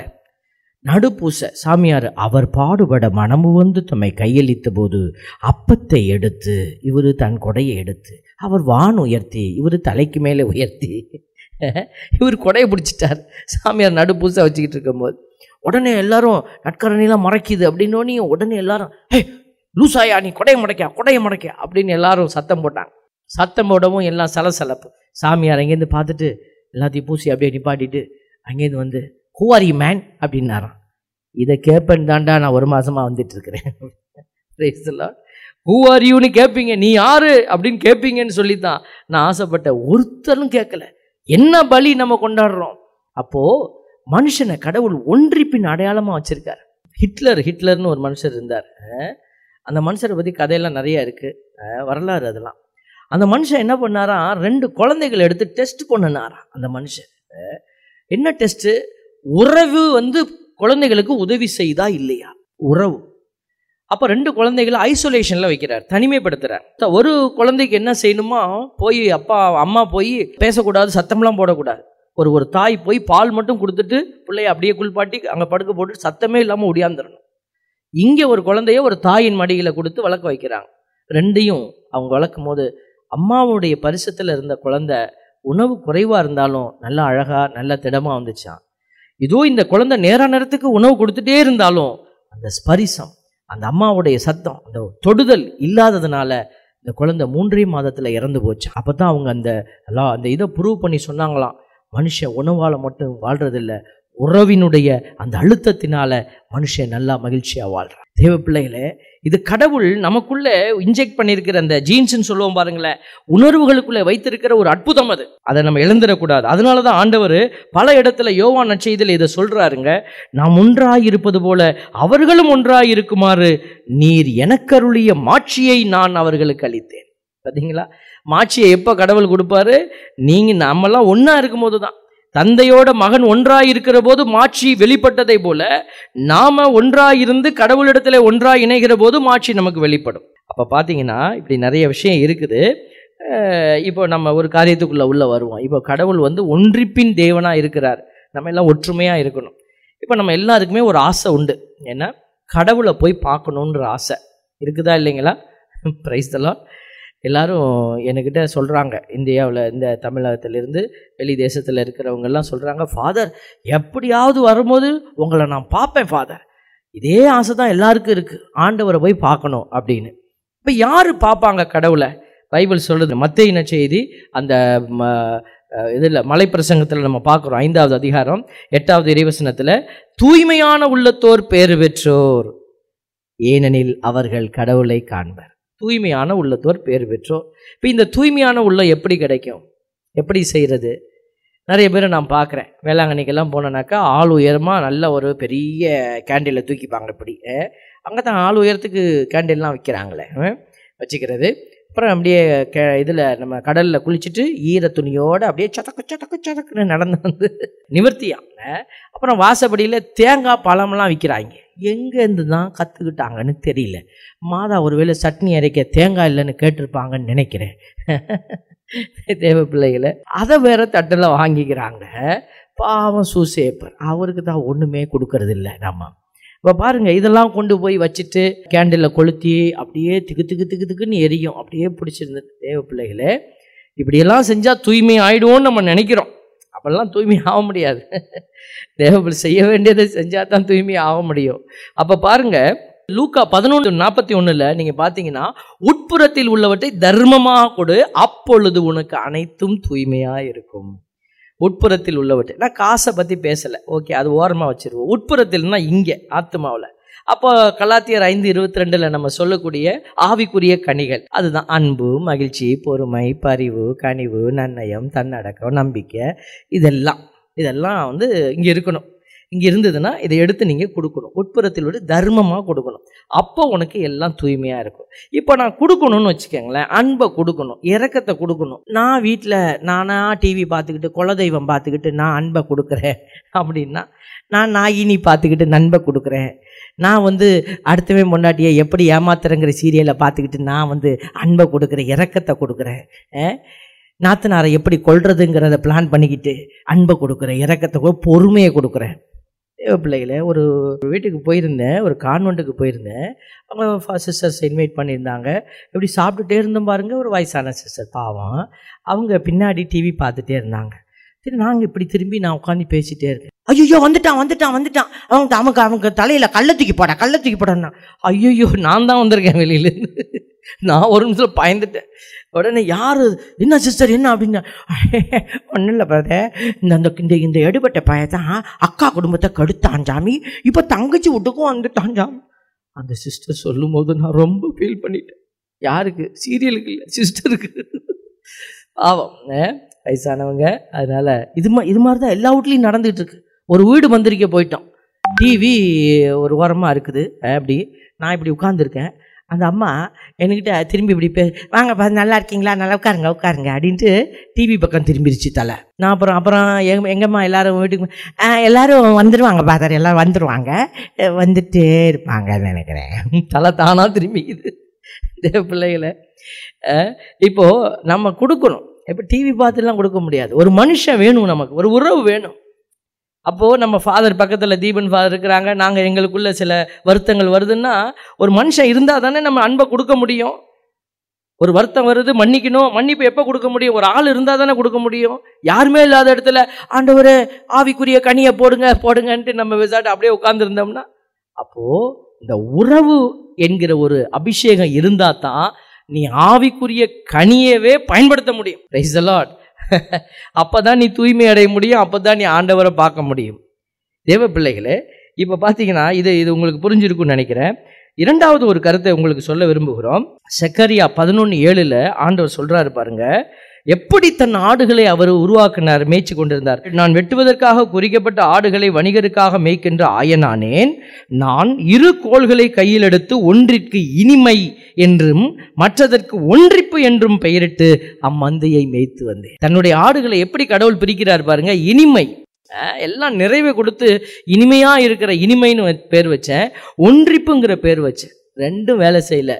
நடுப்பூச சாமியார் அவர் பாடுபட மனமு வந்து தம்மை கையளித்த போது அப்பத்தை எடுத்து இவர் தன் கொடையை எடுத்து அவர் வான் உயர்த்தி இவர் தலைக்கு மேலே உயர்த்தி இவர் கொடையை பிடிச்சிட்டார் சாமியார் நடுப்பூசை வச்சுக்கிட்டு இருக்கும்போது உடனே எல்லாரும் நட்கரணிலாம் மறைக்குது அப்படின்னோடனே உடனே எல்லாரும் ஹே லூசாயா நீ கொடையை முடைக்கா கொடையை முடைக்கா அப்படின்னு எல்லாரும் சத்தம் போட்டாங்க சத்தம் போடவும் எல்லாம் சலசலப்பு சாமியார் அங்கேருந்து பார்த்துட்டு எல்லாத்தையும் பூசி அப்படியே நிப்பாட்டிட்டு அங்கேருந்து வந்து ஹூ ஆர் யூ மேன் அப்படின்னாராம் இதை கேட்பேன் தாண்டா நான் ஒரு மாசமா வந்துட்டு இருக்கிறேன் ஹூ ஆர் யூன்னு கேட்பீங்க நீ யாரு அப்படின்னு கேட்பீங்கன்னு சொல்லி தான் நான் ஆசைப்பட்டேன் ஒருத்தரும் கேட்கல என்ன பலி நம்ம கொண்டாடுறோம் அப்போ மனுஷனை கடவுள் ஒன்றிப்பின் அடையாளமா வச்சிருக்காரு ஹிட்லர் ஹிட்லர்னு ஒரு மனுஷர் இருந்தார் அஹ் அந்த மனுஷரை பற்றி கதையெல்லாம் நிறைய இருக்கு அஹ் வரலாறு அதெல்லாம் அந்த மனுஷன் என்ன பண்ணாராம் ரெண்டு குழந்தைகளை எடுத்து டெஸ்ட் பண்ணினாராம் அந்த மனுஷன் அஹ் என்ன டெஸ்ட்டு உறவு வந்து குழந்தைகளுக்கு உதவி செய்தா இல்லையா உறவு அப்போ ரெண்டு குழந்தைகளை ஐசோலேஷனில் வைக்கிறார் தனிமைப்படுத்துறார் த- ஒரு குழந்தைக்கு என்ன செய்யணுமா போய் அப்பா அம்மா போய் பேசக்கூடாது சத்தம்லாம் போடக்கூடாது ஒரு ஒரு தாய் போய் பால் மட்டும் கொடுத்துட்டு பிள்ளைய அப்படியே குளிப்பாட்டி அங்கே படுக்க போட்டு சத்தமே இல்லாமல் ஒடியாந்துடணும் இங்கே ஒரு குழந்தைய ஒரு தாயின் மடியில் கொடுத்து வளர்க்க வைக்கிறாங்க ரெண்டையும் அவங்க வளர்க்கும் போது அம்மாவுடைய பரிசத்தில் இருந்த குழந்தை உணவு குறைவாக இருந்தாலும் நல்லா அழகாக நல்ல திடமாக வந்துச்சான் இதோ இந்த குழந்தை நேர நேரத்துக்கு உணவு கொடுத்துட்டே இருந்தாலும் அந்த ஸ்பரிசம் அந்த அம்மாவுடைய சத்தம் அந்த தொடுதல் இல்லாததுனால இந்த குழந்தை மூன்றே மாதத்தில் இறந்து போச்சு அப்போ தான் அவங்க அந்த எல்லாம் அந்த இதை ப்ரூவ் பண்ணி சொன்னாங்களாம் மனுஷன் உணவால் மட்டும் வாழ்றதில்ல உறவினுடைய அந்த அழுத்தத்தினால மனுஷன் நல்லா மகிழ்ச்சியாக வாழ்றான் தேவ பிள்ளைகளே இது கடவுள் நமக்குள்ள இன்ஜெக்ட் பண்ணியிருக்கிற அந்த ஜீன்ஸ்னு சொல்லுவோம் பாருங்களேன் உணர்வுகளுக்குள்ளே வைத்திருக்கிற ஒரு அற்புதம் அது அதை நம்ம இழந்துடக்கூடாது அதனால தான் ஆண்டவர் பல இடத்துல யோவான் நற்செய்தியில் இதை சொல்றாருங்க நாம் ஒன்றாய் இருப்பது போல அவர்களும் ஒன்றாய் இருக்குமாறு நீர் எனக்கருளிய மாட்சியை நான் அவர்களுக்கு அளித்தேன் பார்த்தீங்களா மாட்சியை எப்போ கடவுள் கொடுப்பாரு நீங்கள் நம்மெல்லாம் ஒன்றா இருக்கும்போது தான் தந்தையோட மகன் ஒன்றாய் இருக்கிற போது மாட்சி வெளிப்பட்டதை போல நாம ஒன்றாய் இருந்து கடவுளிடத்துல ஒன்றாய் இணைகிற போது மாட்சி நமக்கு வெளிப்படும் அப்போ பார்த்தீங்கன்னா இப்படி நிறைய விஷயம் இருக்குது அஹ் இப்போ நம்ம ஒரு காரியத்துக்குள்ள உள்ள வருவோம் இப்போ கடவுள் வந்து ஒன்றிப்பின் தேவனாக இருக்கிறார் நம்ம எல்லாம் ஒற்றுமையாக இருக்கணும் இப்போ நம்ம எல்லாருக்குமே ஒரு ஆசை உண்டு ஏன்னா கடவுளை போய் பார்க்கணுன்ற ஆசை இருக்குதா இல்லைங்களா பிரைஸ்தெல்லாம் எல்லாரும் என்கிட்ட சொல்கிறாங்க இந்தியாவில் இந்த தமிழகத்திலிருந்து வெளி தேசத்தில் இருக்கிறவங்கெல்லாம் சொல்கிறாங்க ஃபாதர் எப்படியாவது வரும்போது உங்களை நான் பார்ப்பேன் ஃபாதர் இதே ஆசை தான் எல்லாருக்கும் இருக்குது ஆண்டவரை போய் பார்க்கணும் அப்படின்னு இப்போ யார் பார்ப்பாங்க கடவுளை பைபிள் சொல்லுது மத்திய செய்தி அந்த ம, இதில் மலைப்பிரசங்கத்தில் நம்ம பார்க்குறோம் ஐந்தாவது அதிகாரம் எட்டாவது இறைவசனத்தில் தூய்மையான உள்ளத்தோர் பேறு பெற்றோர் ஏனெனில் அவர்கள் கடவுளை காண்பர் தூய்மையான உள்ளத்தோர் பேறு பெற்றோர் இப்போ இந்த தூய்மையான உள்ளம் எப்படி கிடைக்கும் எப்படி செய்கிறது நிறைய பேரை நான் பார்க்குறேன் வேளாங்கண்ணிக்கெல்லாம் போனேனாக்கா ஆள் உயரமாக நல்ல ஒரு பெரிய கேண்டிலை தூக்கிப்பாங்க இப்படி அங்கே தான் ஆள் உயரத்துக்கு கேண்டில்லாம் விற்கிறாங்களே அஹ், வச்சுக்கிறது அப்புறம் அப்படியே கே இதில் நம்ம கடலில் குளிச்சுட்டு ஈர துணியோடு அப்படியே சதக்கு சதக்கு சதக்குன்னு நடந்து வந்து நிவர்த்தியாங்க அப்புறம் வாசப்படியில் தேங்காய் பழம்லாம் விற்கிறாங்க எங்கேருந்து தான் கற்றுக்கிட்டாங்கன்னு தெரியல மாதா ஒருவேளை சட்னி அரைக்க தேங்காய் இல்லைன்னு கேட்டிருப்பாங்கன்னு நினைக்கிறேன் தேவ பிள்ளைகளை அதை வேற தட்டில் வாங்கிக்கிறாங்க பாவம் சூசேப்பர் அவருக்கு தான் ஒன்றுமே கொடுக்கறது இல்லை நம்ம இப்போ பாருங்க இதெல்லாம் கொண்டு போய் வச்சுட்டு கேண்டிலில் கொளுத்தி அப்படியே திக்கு திக்கு திக்கு திக்குன்னு எரியும் அப்படியே பிடிச்சிருந்தது தேவ பிள்ளைகளே இப்படியெல்லாம் செஞ்சால் தூய்மை ஆயிடுவோம்னு நம்ம நினைக்கிறோம் அப்பெல்லாம் தூய்மை ஆக முடியாது தேவபிள்ளை செய்ய வேண்டியதை செஞ்சால் தான் தூய்மை ஆக முடியும் அப்போ பாருங்க லூக்கா பதினொன்று நாற்பத்தி ஒன்றில் நீங்கள் பார்த்தீங்கன்னா உட்புறத்தில் உள்ளவற்றை தர்மமாக கொடு அப்பொழுது உனக்கு அனைத்தும் தூய்மையாக இருக்கும் உட்புறத்தில் உள்ளவற்றை நான் காசை பற்றி பேசலை ஓகே அது ஓரமாக வச்சிருவோம் உட்புறத்தில்னா இங்கே ஆத்மாவில் அப்போ கலாத்தியர் ஐந்து இருபத்தி ரெண்டில் நம்ம சொல்லக்கூடிய ஆவிக்குரிய கனிகள் அதுதான் அன்பு மகிழ்ச்சி பொறுமை பரிவு கனிவு நன்னயம் தன்னடக்கம் நம்பிக்கை இதெல்லாம் இதெல்லாம் வந்து இங்கே இருக்கணும் இங்கே இருந்ததுன்னா இதை எடுத்து நீங்கள் கொடுக்கணும் உட்புறத்தில் விட தர்மமாக கொடுக்கணும் அப்போ உனக்கு எல்லாம் தூய்மையாக இருக்கும் இப்போ நான் கொடுக்கணும்னு வச்சுக்கோங்களேன் அன்பை கொடுக்கணும் இரக்கத்தை கொடுக்கணும் நான் வீட்டில் நானா டிவி பார்த்துக்கிட்டு குலதெய்வம் பார்த்துக்கிட்டு நான் அன்பை கொடுக்குறேன் அப்படின்னா நான் நாயினி பார்த்துக்கிட்டு நண்பை கொடுக்குறேன் நான் வந்து அடுத்தவன் முன்னாடியே எப்படி ஏமாத்துறங்கிற சீரியலை பார்த்துக்கிட்டு நான் வந்து அன்பை கொடுக்குறேன் இரக்கத்தை கொடுக்குறேன் அஹ், நாத்தனாரை எப்படி கொல்றதுங்கிறத பிளான் பண்ணிக்கிட்டு அன்பை கொடுக்குறேன் இரக்கத்தை கொடு- பொறுமையை கொடுக்குறேன் தேவ பிள்ளைகளே ஒரு ஒரு வீட்டுக்கு போயிருந்தேன் ஒரு கான்வெண்ட்டுக்கு போயிருந்தேன் அவங்க சிஸ்டர்ஸ் இன்வைட் பண்ணியிருந்தாங்க இப்படி சாப்பிட்டுட்டே இருந்தோம் பாருங்க ஒரு வயசான சிஸ்டர் பாவம் அவங்க பின்னாடி டிவி பார்த்துட்டே இருந்தாங்க சரி நாங்கள் இப்படி திரும்பி நான் உட்காந்து பேசிட்டே இருக்கேன் ஐயோ வந்துட்டான் வந்துட்டான் வந்துட்டான் அவங்க அவங்க அவங்க தலையில கள்ள தூக்கி போட கள்ள தூக்கி போடனா ஐயோ நான் தான் வந்திருக்கேன் வெளியில நான் ஒரு நிமிஷம் பயந்துட்டேன் உடனே யாரு என்ன சிஸ்டர் என்ன அப்படின்னா ஒன்றும் இல்லை பிரதர் இந்த அந்த இந்த இந்த எடுபட்ட பையன் அக்கா குடும்பத்தை கடுத்தான் சாமி இப்போ தங்கச்சி வீட்டுக்கும் வந்துட்டான் சாமி அந்த சிஸ்டர் சொல்லும் போது நான் ரொம்ப ஃபீல் பண்ணிட்டேன் யாருக்கு சீரியலுக்கு இல்லை சிஸ்டருக்கு பாவம் அஹ், வயசானவங்க அதனால இது மா இது மாதிரி தான் எல்லா வீட்லேயும் நடந்துகிட்டு இருக்கு ஒரு வீடு மந்திரிக்க போயிட்டோம் டிவி ஒரு ஓரமாக இருக்குது அஹ், அப்படி நான் இப்படி உட்காந்துருக்கேன் அந்த அம்மா என்கிட்ட திரும்பி இப்படி பே வாங்க பா நல்லா இருக்கீங்களா நல்லா உட்காருங்க உட்காருங்க அப்படின்ட்டு டிவி பக்கம் திரும்பிருச்சு தலை நான் அப்புறம் அப்புறம் எங்க எங்கம்மா எல்லாரும் வீட்டுக்கு ஆ, எல்லாரும் வந்துடுவாங்க பாதர் எல்லாம் வந்துடுவாங்க அஹ், வந்துட்டே இருப்பாங்க நினைக்கிறேன் தலை தானாக திரும்பிக்குது தேவ பிள்ளைகளை அஹ், இப்போ நம்ம கொடுக்கணும் இப்போ டிவி பார்த்துலாம் கொடுக்க முடியாது ஒரு மனுஷன் வேணும் நமக்கு ஒரு உறவு வேணும் அப்போது நம்ம ஃபாதர் பக்கத்தில் தீபன் ஃபாதர் இருக்கிறாங்க நாங்கள் எங்களுக்குள்ள சில வருத்தங்கள் வருதுன்னா ஒரு மனுஷன் இருந்தால் தானே நம்ம அன்பை கொடுக்க முடியும் ஒரு வருத்தம் வருது மன்னிக்கணும் மன்னிப்பு எப்போ கொடுக்க முடியும் ஒரு ஆள் இருந்தால் தானே கொடுக்க முடியும் யாருமே இல்லாத இடத்துல ஆண்டவரே ஆவிக்குரிய கனியை போடுங்க போடுங்கன்ட்டு நம்ம விசாட்டு அப்படியே உட்காந்துருந்தோம்னா அப்போது இந்த உறவு என்கிற ஒரு அபிஷேகம் இருந்தால் தான் நீ ஆவிக்குரிய கனியவே பயன்படுத்த முடியும் Praise the Lord. அப்பதான் நீ தூய்மை அடைய முடியும் அப்பதான் நீ ஆண்டவரை பார்க்க முடியும் தேவ பிள்ளைகளே இப்போ பார்த்தீங்கன்னா இது இது உங்களுக்கு புரிஞ்சிருக்கும்னு நினைக்கிறேன் இரண்டாவது ஒரு கருத்தை உங்களுக்கு சொல்ல விரும்புகிறோம் செக்கரியா பதினொன்று ஏழில் ஆண்டவர் சொல்றாரு பாருங்க எப்படி தன் ஆடுகளை அவர் உருவாக்கினார் மேய்ச்சி கொண்டிருந்தார் நான் வெட்டுவதற்காக குறிக்கப்பட்ட ஆடுகளை வணிகருக்காக மேய்க்கின்ற ஆயனானேன் நான் இரு கோள்களை கையில் எடுத்து ஒன்றிற்கு இனிமை என்றும் மற்றதற்கு ஒன்றிப்பு என்றும் பெயரிட்டு அம்மந்தையை மேய்த்து வந்தேன் தன்னுடைய ஆடுகளை எப்படி கடவுள் பிரிக்கிறார் பாருங்க இனிமை அஹ், எல்லாம் நிறைவை கொடுத்து இனிமையா இருக்கிற இனிமைன்னு வ- பேர் வச்சேன் ஒன்றிப்புங்கிற பேர் வச்சேன் ரெண்டும் வேலை செய்யல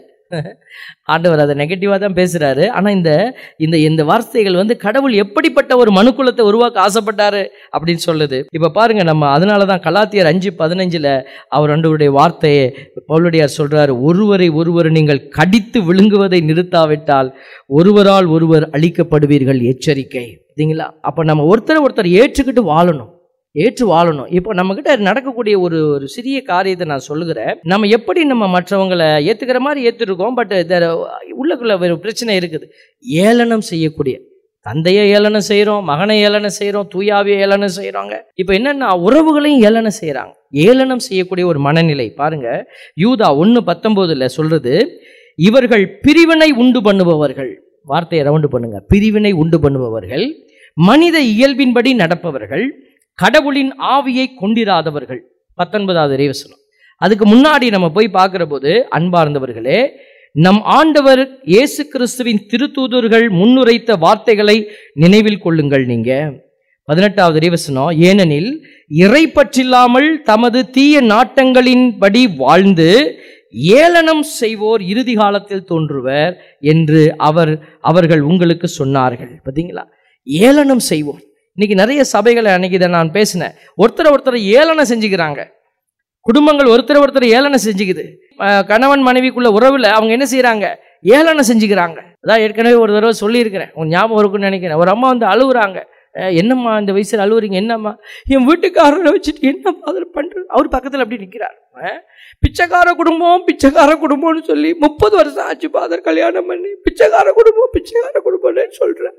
ஆண்டவர் அதை நெகட்டிவாக தான் பேசுகிறாரு ஆனால் இந்த இந்த இந்த வார்த்தைகள் வந்து கடவுள் எப்படிப்பட்ட ஒரு மனுக்குலத்தை உருவாக்க ஆசைப்பட்டாரு அப்படின்னு சொல்லுது இப்போ பாருங்க நம்ம அதனால தான் கலாத்தியர் அஞ்சு பதினஞ்சில் அவர் ரெண்டுடைய வார்த்தையை பவுலடியார் சொல்றாரு ஒருவரை ஒருவர் நீங்கள் கடித்து விழுங்குவதை நிறுத்தாவிட்டால் ஒருவரால் ஒருவர் அழிக்கப்படுவீர்கள் எச்சரிக்கை சரிங்களா அப்போ நம்ம ஒருத்தரை ஒருத்தர் ஏற்றுக்கிட்டு வாழணும் ஏற்று வாழணும் இப்போ நம்மக்கிட்ட நடக்கக்கூடிய ஒரு ஒரு சிறிய காரியத்தை நான் சொல்லுகிறேன் நம்ம எப்படி நம்ம மற்றவங்களை ஏற்றுக்கிற மாதிரி ஏற்றுருக்கோம் பட் உள்ளக்குள்ள ஒரு பிரச்சனை இருக்குது ஏளனம் செய்யக்கூடிய தந்தையை ஏளனம் செய்கிறோம் மகனை ஏளனம் செய்கிறோம் தூயாவியை ஏளனம் செய்கிறாங்க இப்போ என்னன்னா உறவுகளையும் ஏளனம் செய்கிறாங்க ஏளனம் செய்யக்கூடிய ஒரு மனநிலை பாருங்க யூதா ஒன்று பத்தொம்போதுல சொல்றது இவர்கள் பிரிவினை உண்டு பண்ணுபவர்கள் வார்த்தையை ரவுண்டு பண்ணுங்க பிரிவினை உண்டு பண்ணுபவர்கள் மனித இயல்பின்படி நடப்பவர்கள் கடவுளின் ஆவியை கொண்டிராதவர்கள் பத்தொன்பதாவது இறைவசனம் அதுக்கு முன்னாடி நம்ம போய் பார்க்கிற போது அன்பார்ந்தவர்களே நம் ஆண்டவர் இயேசு கிறிஸ்துவின் திருத்தூதர்கள் முன்னுரைத்த வார்த்தைகளை நினைவில் கொள்ளுங்கள் நீங்க பதினெட்டாவது இறைவசனம் ஏனெனில் இறை பற்றில்லாமல் தமது தீய நாட்டங்களின்படி வாழ்ந்து ஏளனம் செய்வோர் இறுதி காலத்தில் தோன்றுவர் என்று அவர் அவர்கள் உங்களுக்கு சொன்னார்கள் பார்த்தீங்களா ஏளனம் செய்வோர் இன்னைக்கு நிறைய சபைகளை அன்னைக்கு இதை நான் பேசினேன் ஒருத்தரை ஒருத்தரை ஏளனம் செஞ்சுக்கிறாங்க குடும்பங்கள் ஒருத்தரை ஒருத்தர் ஏளனம் செஞ்சுக்குது அஹ் கணவன் மனைவிக்குள்ள உறவில் அவங்க என்ன செய்கிறாங்க ஏளனம் செஞ்சுக்கிறாங்க அதான் ஏற்கனவே ஒரு தடவை சொல்லியிருக்கிறேன் உன் ஞாபகம் இருக்குன்னு நினைக்கிறேன் ஒரு அம்மா வந்து அழுகுறாங்க அஹ் என்னம்மா இந்த வயசில் அழுவுறீங்க என்னம்மா என் வீட்டுக்காரரை வச்சுட்டு என்னம்மா அதில் பண்ணுறது அவர் பக்கத்தில் அப்படி நிற்கிறார் பிச்சைக்கார குடும்பம் பிச்சைக்கார குடும்பம்னு சொல்லி முப்பது வருஷம் ஆச்சு ஃபாதர் கல்யாணம் பண்ணி பிச்சைக்கார குடும்பம் பிச்சைக்கார குடும்பம்னு சொல்கிறேன்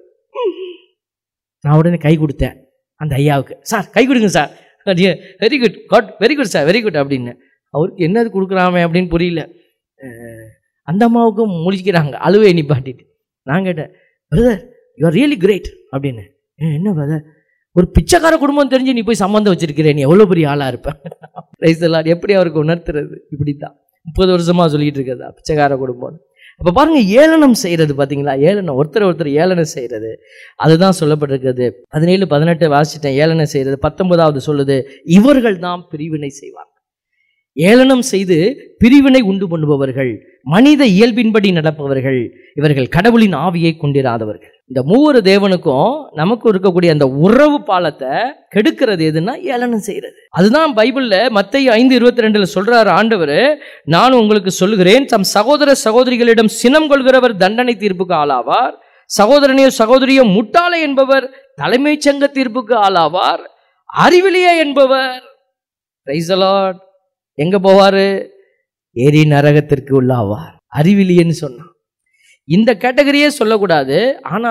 நான் உடனே கை கொடுத்தேன் அந்த ஐயாவுக்கு சார் கை கொடுங்க sir very good god very good sir very good அப்படின்னு அவருக்கு என்னது கொடுக்குறாமே அப்படின்னு புரியல அஹ் அந்த அம்மாவுக்கும் முழிக்கிறாங்க அழுவே நிப்பாட்டிட்டு நான் கேட்டேன் brother you are really great அப்படின்னு "ஏன், என்ன பிரதர் ஒரு பிச்சைக்கார குடும்பம் தெரிஞ்சு நீ போய் சம்மந்தம் வச்சிருக்கிறேன் நீ எவ்வளோ பெரிய ஆளாக இருப்பேன் ரைஸ் எல்லாம் எப்படி அவருக்கு உணர்த்துறது இப்படி தான் முப்பது வருஷமாக சொல்லிட்டு இருக்கிறதா பிச்சைக்கார குடும்பம் அப்போ பாருங்க ஏளனம் செய்கிறது பார்த்தீங்களா ஏளனம் ஒருத்தர் ஒருத்தர் ஏளனம் செய்கிறது அதுதான் சொல்லப்பட்டிருக்கிறது பதினேழு பதினெட்டு வாசிட்டேன் ஏளனம் செய்கிறது பத்தொன்பதாவது சொல்லுது இவர்கள் தான் பிரிவினை செய்வார் ஏளனம் செய்து பிரிவினை உண்டு பண்ணுபவர்கள் மனித இயல்பின்படி நடப்பவர்கள் இவர்கள் கடவுளின் ஆவியை கொண்டிராதவர்கள் இந்த மூவரு தேவனுக்கும் நமக்கு இருக்கக்கூடிய அந்த உறவு பாலத்தை கெடுக்கிறது எதுன்னா ஏளனம் செய்யறது அதுதான் பைபிள்ல மத்திய ஐந்து இருபத்தி ரெண்டுல சொல்றாரு ஆண்டவர் நான் உங்களுக்கு சொல்லுகிறேன் தம் சகோதர சகோதரிகளிடம் சினம் கொள்கிறவர் தண்டனை தீர்ப்புக்கு ஆளாவார் சகோதரனையோ சகோதரியோ முட்டாளை என்பவர் தலைமைச் சங்க தீர்ப்புக்கு ஆளாவார் அறிவிலியே என்பவர் Praise the Lord. எங்க போவாரு எரி நரகத்திற்கு உள்ளாவார் அறிவிலியன்னு சொன்னான் இந்த கேட்டகரியே சொல்லக்கூடாது ஆனா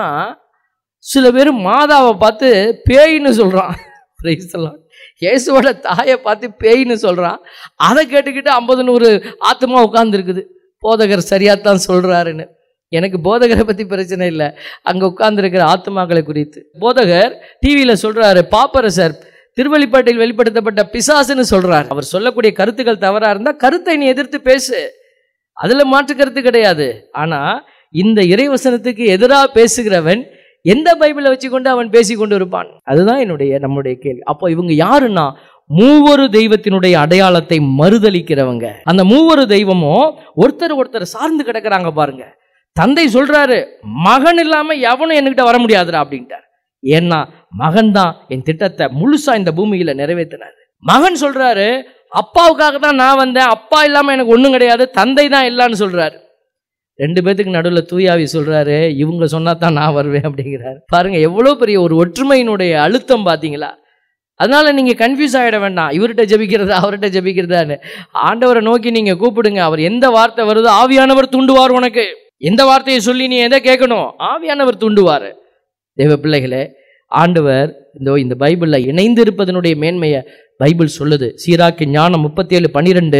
சில பேர் மாதாவை பார்த்து பேயின்னு சொல்றான் Praise the Lord. இயேசுவோட தாயை பார்த்து பேயின்னு சொல்றான் அதை கேட்டுக்கிட்டு ஐம்பது நூறு ஆத்மா உட்கார்ந்துருக்குது போதகர் சரியாத்தான் சொல்றாருன்னு எனக்கு போதகரை பற்றி பிரச்சனை இல்லை அங்கே உட்கார்ந்துருக்கிற ஆத்மாக்களை குறித்து போதகர் டிவியில் சொல்றாரு பாப்பரசர் திருவள்ளிப்பாட்டில் வெளிப்படுத்தப்பட்ட பிசாசுன்னு சொல்றார் அவர் சொல்லக்கூடிய கருத்துக்கள் தவறா இருந்தா கருத்தை நீ எதிர்த்து பேசு அதுல மாற்று கருத்து கிடையாது ஆனா இந்த இறைவசனத்துக்கு எதிராக பேசுகிறவன் எந்த பைபிளை வச்சுக்கொண்டு அவன் பேசி கொண்டு இருப்பான் அதுதான் என்னுடைய நம்முடைய கேள்வி அப்போ இவங்க யாருன்னா மூவொரு தெய்வத்தினுடைய அடையாளத்தை மறுதலிக்கிறவங்க அந்த மூவொரு தெய்வமும் ஒருத்தர் ஒருத்தர் சார்ந்து கிடக்குறாங்க பாருங்க தந்தை சொல்றாரு மகன் இல்லாம எவனும் என்கிட்ட வர முடியாதுடா அப்படின்ட்டார் ஏன்னா மகன் தான் என் திட்டத்தை முழுசா இந்த பூமியில நிறைவேற்றினார் மகன் சொல்றாரு அப்பாவுக்காக தான் நான் வந்தேன் அப்பா இல்லாம எனக்கு ஒண்ணும் கிடையாது தந்தை தான் இல்லைன்னு சொல்றாரு ரெண்டு பேத்துக்கு நடுவில் தூயாவி சொல்றாரு இவங்க சொன்னா தான் நான் வருவேன் அப்படிங்கிறாரு பாருங்க எவ்வளோ பெரிய ஒரு ஒற்றுமையினுடைய அழுத்தம் பார்த்தீங்களா அதனால நீங்க கன்ஃபியூஸ் ஆகிட வேண்டாம் இவர்கிட்ட ஜெபிக்கிறதா அவர்கிட்ட ஜெபிக்கிறதான்னு ஆண்டவரை நோக்கி நீங்க கூப்பிடுங்க அவர் எந்த வார்த்தை வருதோ ஆவியானவர் தூண்டுவார் உனக்கு எந்த வார்த்தையை சொல்லி நீ எதை கேட்கணும் ஆவியானவர் தூண்டுவார் தேவ பிள்ளைகளே ஆண்டவர் இந்த இந்த பைபிளில் இணைந்து இருப்பதனுடைய மேன்மையை பைபிள் சொல்லுது சீராக்கு ஞானம் முப்பத்தி ஏழு பன்னிரெண்டு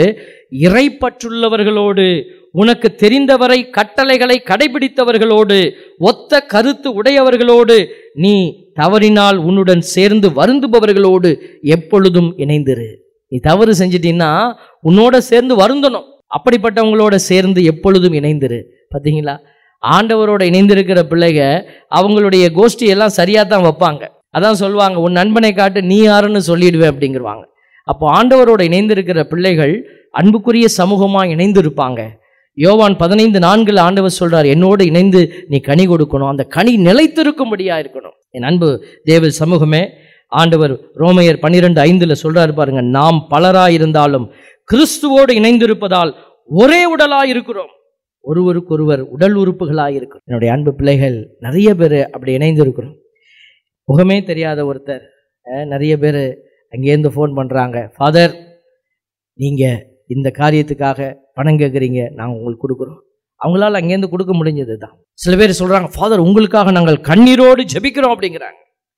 இறைப்பற்றுள்ளவர்களோடு உனக்கு தெரிந்தவரை கட்டளைகளை கடைபிடித்தவர்களோடு ஒத்த கருத்து உடையவர்களோடு நீ தவறினால் உன்னுடன் சேர்ந்து வருந்துபவர்களோடு எப்பொழுதும் இணைந்திரு நீ தவறு செஞ்சிட்டீன்னா உன்னோட சேர்ந்து வருந்தணும் அப்படிப்பட்டவங்களோட சேர்ந்து எப்பொழுதும் இணைந்திரு பார்த்தீங்களா ஆண்டவரோட இணைந்திருக்கிற பிள்ளைக அவங்களுடைய கோஷ்டி எல்லாம் சரியாக தான் வைப்பாங்க அதான் சொல்லுவாங்க உன் நண்பனை காட்டு நீ யாருன்னு சொல்லிடுவேன் அப்படிங்கிறவாங்க அப்போ ஆண்டவரோட இணைந்திருக்கிற பிள்ளைகள் அன்புக்குரிய சமூகமாக இணைந்திருப்பாங்க யோவான் பதினைந்து நான்கில் ஆண்டவர் சொல்றார் என்னோடு இணைந்து நீ கனி கொடுக்கணும் அந்த கனி நிலைத்திருக்கும்படியா இருக்கணும் என் அன்பு தேவ சமூகமே ஆண்டவர் ரோமையர் பன்னிரெண்டு ஐந்துல சொல்றாரு பாருங்க நாம் பலராயிருந்தாலும் கிறிஸ்துவோடு இணைந்திருப்பதால் ஒரே உடலாய் இருக்கிறோம் ஒருவருக்கொருவர் உடல் உறுப்புகளாக இருக்கும் என்னுடைய அன்பு பிள்ளைகள் நிறைய பேர் அப்படி இணைந்து இருக்கிறோம் முகமே தெரியாத ஒருத்தர் அஹ், நிறைய பேர் அங்கேருந்து ஃபோன் பண்ணுறாங்க ஃபாதர் நீங்கள் இந்த காரியத்துக்காக பணம் கேட்குறீங்க நாங்கள் உங்களுக்கு கொடுக்குறோம் அவங்களால அங்கேருந்து கொடுக்க முடிஞ்சது தான் சில பேர் சொல்கிறாங்க ஃபாதர் உங்களுக்காக நாங்கள் கண்ணீரோடு ஜெபிக்கிறோம் அப்படிங்கிறாங்க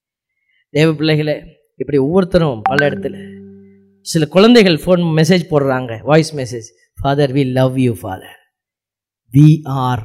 தேவ பிள்ளைகளே இப்படி ஒவ்வொருத்தரும் பல இடத்துல சில குழந்தைகள் ஃபோன் மெசேஜ் போடுறாங்க voice message father we love you father we are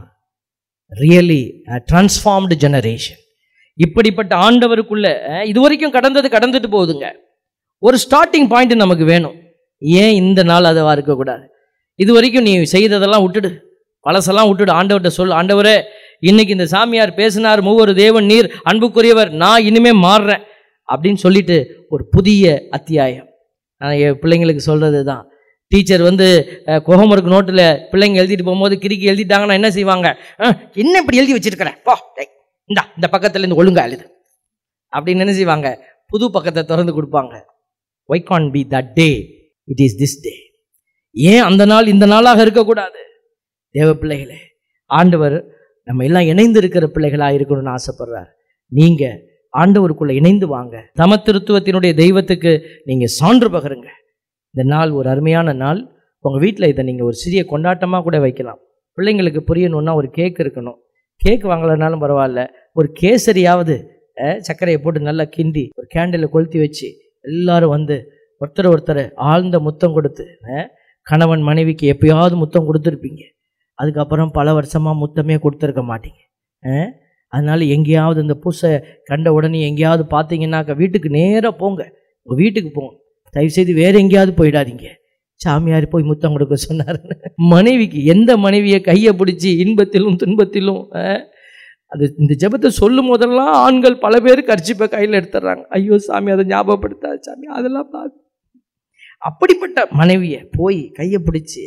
really transformed generation இப்படிப்பட்ட ஆண்டவருக்குள்ள அஹ், இது வரைக்கும் கடந்தது கடந்துட்டு போகுதுங்க ஒரு ஸ்டார்டிங் பாயிண்ட் நமக்கு வேணும் ஏன் இந்த நாள் அதுவா இருக்கக்கூடாது இது வரைக்கும் நீ செய்ததெல்லாம் விட்டுடு பழசெல்லாம் விட்டுடு ஆண்டவர்கிட்ட சொல் ஆண்டவரே இன்னைக்கு இந்த சாமியார் பேசினார் மூவர் தேவன் நீர் அன்புக்குரியவர் நான் இனிமே மாறுறேன் அப்படின்னு சொல்லிட்டு ஒரு புதிய அத்தியாயம் நான் என் பிள்ளைங்களுக்கு சொல்கிறது தான் டீச்சர் வந்து கோஹமருக்கு நோட்டில் பிள்ளைங்க எழுதிட்டு போகும்போது கிறுக்கி எழுதிட்டாங்கன்னா என்ன செய்வாங்க "அஹ், என்ன இப்படி எழுதி வச்சிருக்கிறேன் போ டேய், இந்தா இந்த பக்கத்துல இருந்து ஒழுங்கா எழுது அப்படின்னு என்ன செய்வாங்க புது பக்கத்தை திறந்து கொடுப்பாங்க why can be that day it is this day ஏன் அந்த நாள் இந்த நாளாக இருக்கக்கூடாது தேவ பிள்ளைகளே ஆண்டவர் நம்ம எல்லாம் இணைந்து இருக்கிற பிள்ளைகளாக இருக்கணும்னு ஆசைப்படுறார் நீங்க ஆண்டவருக்குள்ள இணைந்து வாங்க சமத்திருத்துவத்தினுடைய தெய்வத்துக்கு நீங்க சான்று பகருங்க இந்த நாள் ஒரு அருமையான நாள் உங்க வீட்டில் இதை நீங்க ஒரு சிறிய கொண்டாட்டமாக கூட வைக்கலாம் பிள்ளைங்களுக்கு புரியணும்னா ஒரு கேக் இருக்கணும் கேக் வாங்கலைனாலும் பரவாயில்ல ஒரு கேசரியாவது அஹ், சர்க்கரையை போட்டு நல்லா கிண்டி ஒரு கேண்டிலை கொளுத்தி வச்சு எல்லாரும் வந்து ஒருத்தர் ஒருத்தர் ஆழ்ந்த முத்தம் கொடுத்து அஹ், கணவன் மனைவிக்கு எப்பயாவது முத்தம் கொடுத்துருப்பீங்க அதுக்கப்புறம் பல வருஷமாக முத்தமே கொடுத்துருக்க மாட்டீங்க அஹ், அதனால எங்கேயாவது இந்த பூசை கண்ட உடனே எங்கேயாவது பார்த்தீங்கன்னாக்க வீட்டுக்கு நேராக போங்க உங்கள் வீட்டுக்கு போங்க தயவுசெய்து வேற எங்கேயாவது போயிடாதீங்க சாமியார் போய் முத்தம் கொடுக்க சொன்னார் மனைவிக்கு எந்த மனைவியை கையை பிடிச்சி இன்பத்திலும் துன்பத்திலும் அஹ், அது இந்த ஜெபத்தை சொல்லும் போதெல்லாம் ஆண்கள் பல பேர் கர்ச்சிப்பை கையில் எடுத்துடுறாங்க ஐயோ சாமி அதை ஞாபகப்படுத்தாது சாமி அதெல்லாம் பார்த்து அப்படிப்பட்ட மனைவியை போய் கையை பிடிச்சி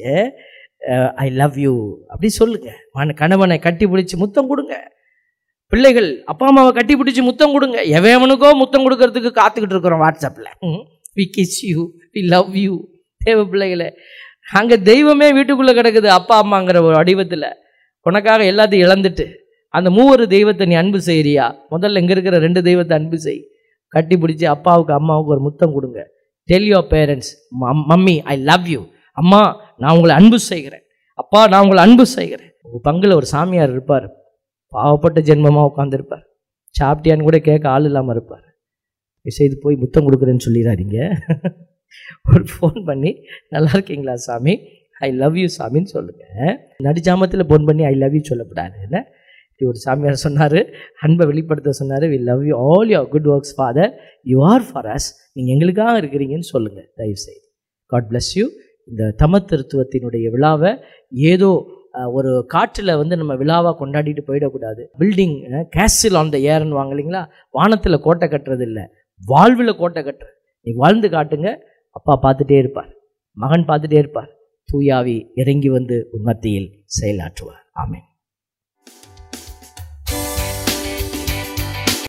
ஐ லவ் யூ அப்படி சொல்லுங்க மன கணவனை கட்டி பிடிச்சி முத்தம் கொடுங்க பிள்ளைகள் அப்பா அம்மாவை கட்டி பிடிச்சி முத்தம் கொடுங்க எவனுக்கோ முத்தம் கொடுக்கறதுக்கு காத்துக்கிட்டு இருக்கிறோம் வாட்ஸ்அப்பில் we kiss you we love you தேவ பிள்ளைகளை அங்கே தெய்வமே வீட்டுக்குள்ளே கிடக்குது அப்பா அம்மாங்கிற ஒரு வடிவத்தில் உனக்காக எல்லாத்தையும் இழந்துட்டு அந்த மூவரு தெய்வத்தை நீ அன்பு செய்கிறியா முதல்ல இங்கே இருக்கிற ரெண்டு தெய்வத்தை அன்பு செய் கட்டி பிடிச்சி அப்பாவுக்கு அம்மாவுக்கு ஒரு முத்தம் கொடுங்க tell your parents mummy I love you அம்மா நான் உங்களை அன்பு செய்கிறேன் அப்பா நான் உங்களை அன்பு செய்கிறேன் உங்கள் பங்கில் ஒரு சாமியார் இருப்பார் பாவப்பட்ட ஜென்மமாக உட்காந்துருப்பார் சாப்பிட்டியான்னு கூட கேட்க ஆள் இல்லாமல் இருப்பார் செய்து போய் முத்தம் கொடுக்குறேன்னு சொல்லிடாதீங்க ஒரு ஃபோன் பண்ணி நல்லா இருக்கீங்களா சாமி ஐ லவ் யூ சாமின்னு சொல்லுங்கள் நடுஜாமத்தில் ஃபோன் பண்ணி ஐ லவ் யூ சொல்லக்கூடாது என்ன இப்படி ஒரு சாமியார் சொன்னார் அன்பை வெளிப்படுத்த சொன்னார் we love you all your good works father you are for us நீங்கள் எங்களுக்காக இருக்கிறீங்கன்னு சொல்லுங்கள் தயவு செய்து காட் bless யூ இந்த தமத்திருத்துவத்தினுடைய விழாவை ஏதோ அஹ், ஒரு காற்றில் வந்து நம்ம விழாவாக கொண்டாடிட்டு போயிடக்கூடாது பில்டிங் கேசில் ஆன் த ஏர்னு வாங்க இல்லைங்களா வானத்தில் கோட்டை கட்டுறது இல்லை வாழ்வில் கோட்டை கட்டுறது நீ வாழ்ந்து காட்டுங்க அப்பா பார்த்துட்டே இருப்பார் மகன் பார்த்துட்டே இருப்பார் தூயாவி இறங்கி வந்து உன் மத்தியில் செயலாற்றுவார் ஆமென்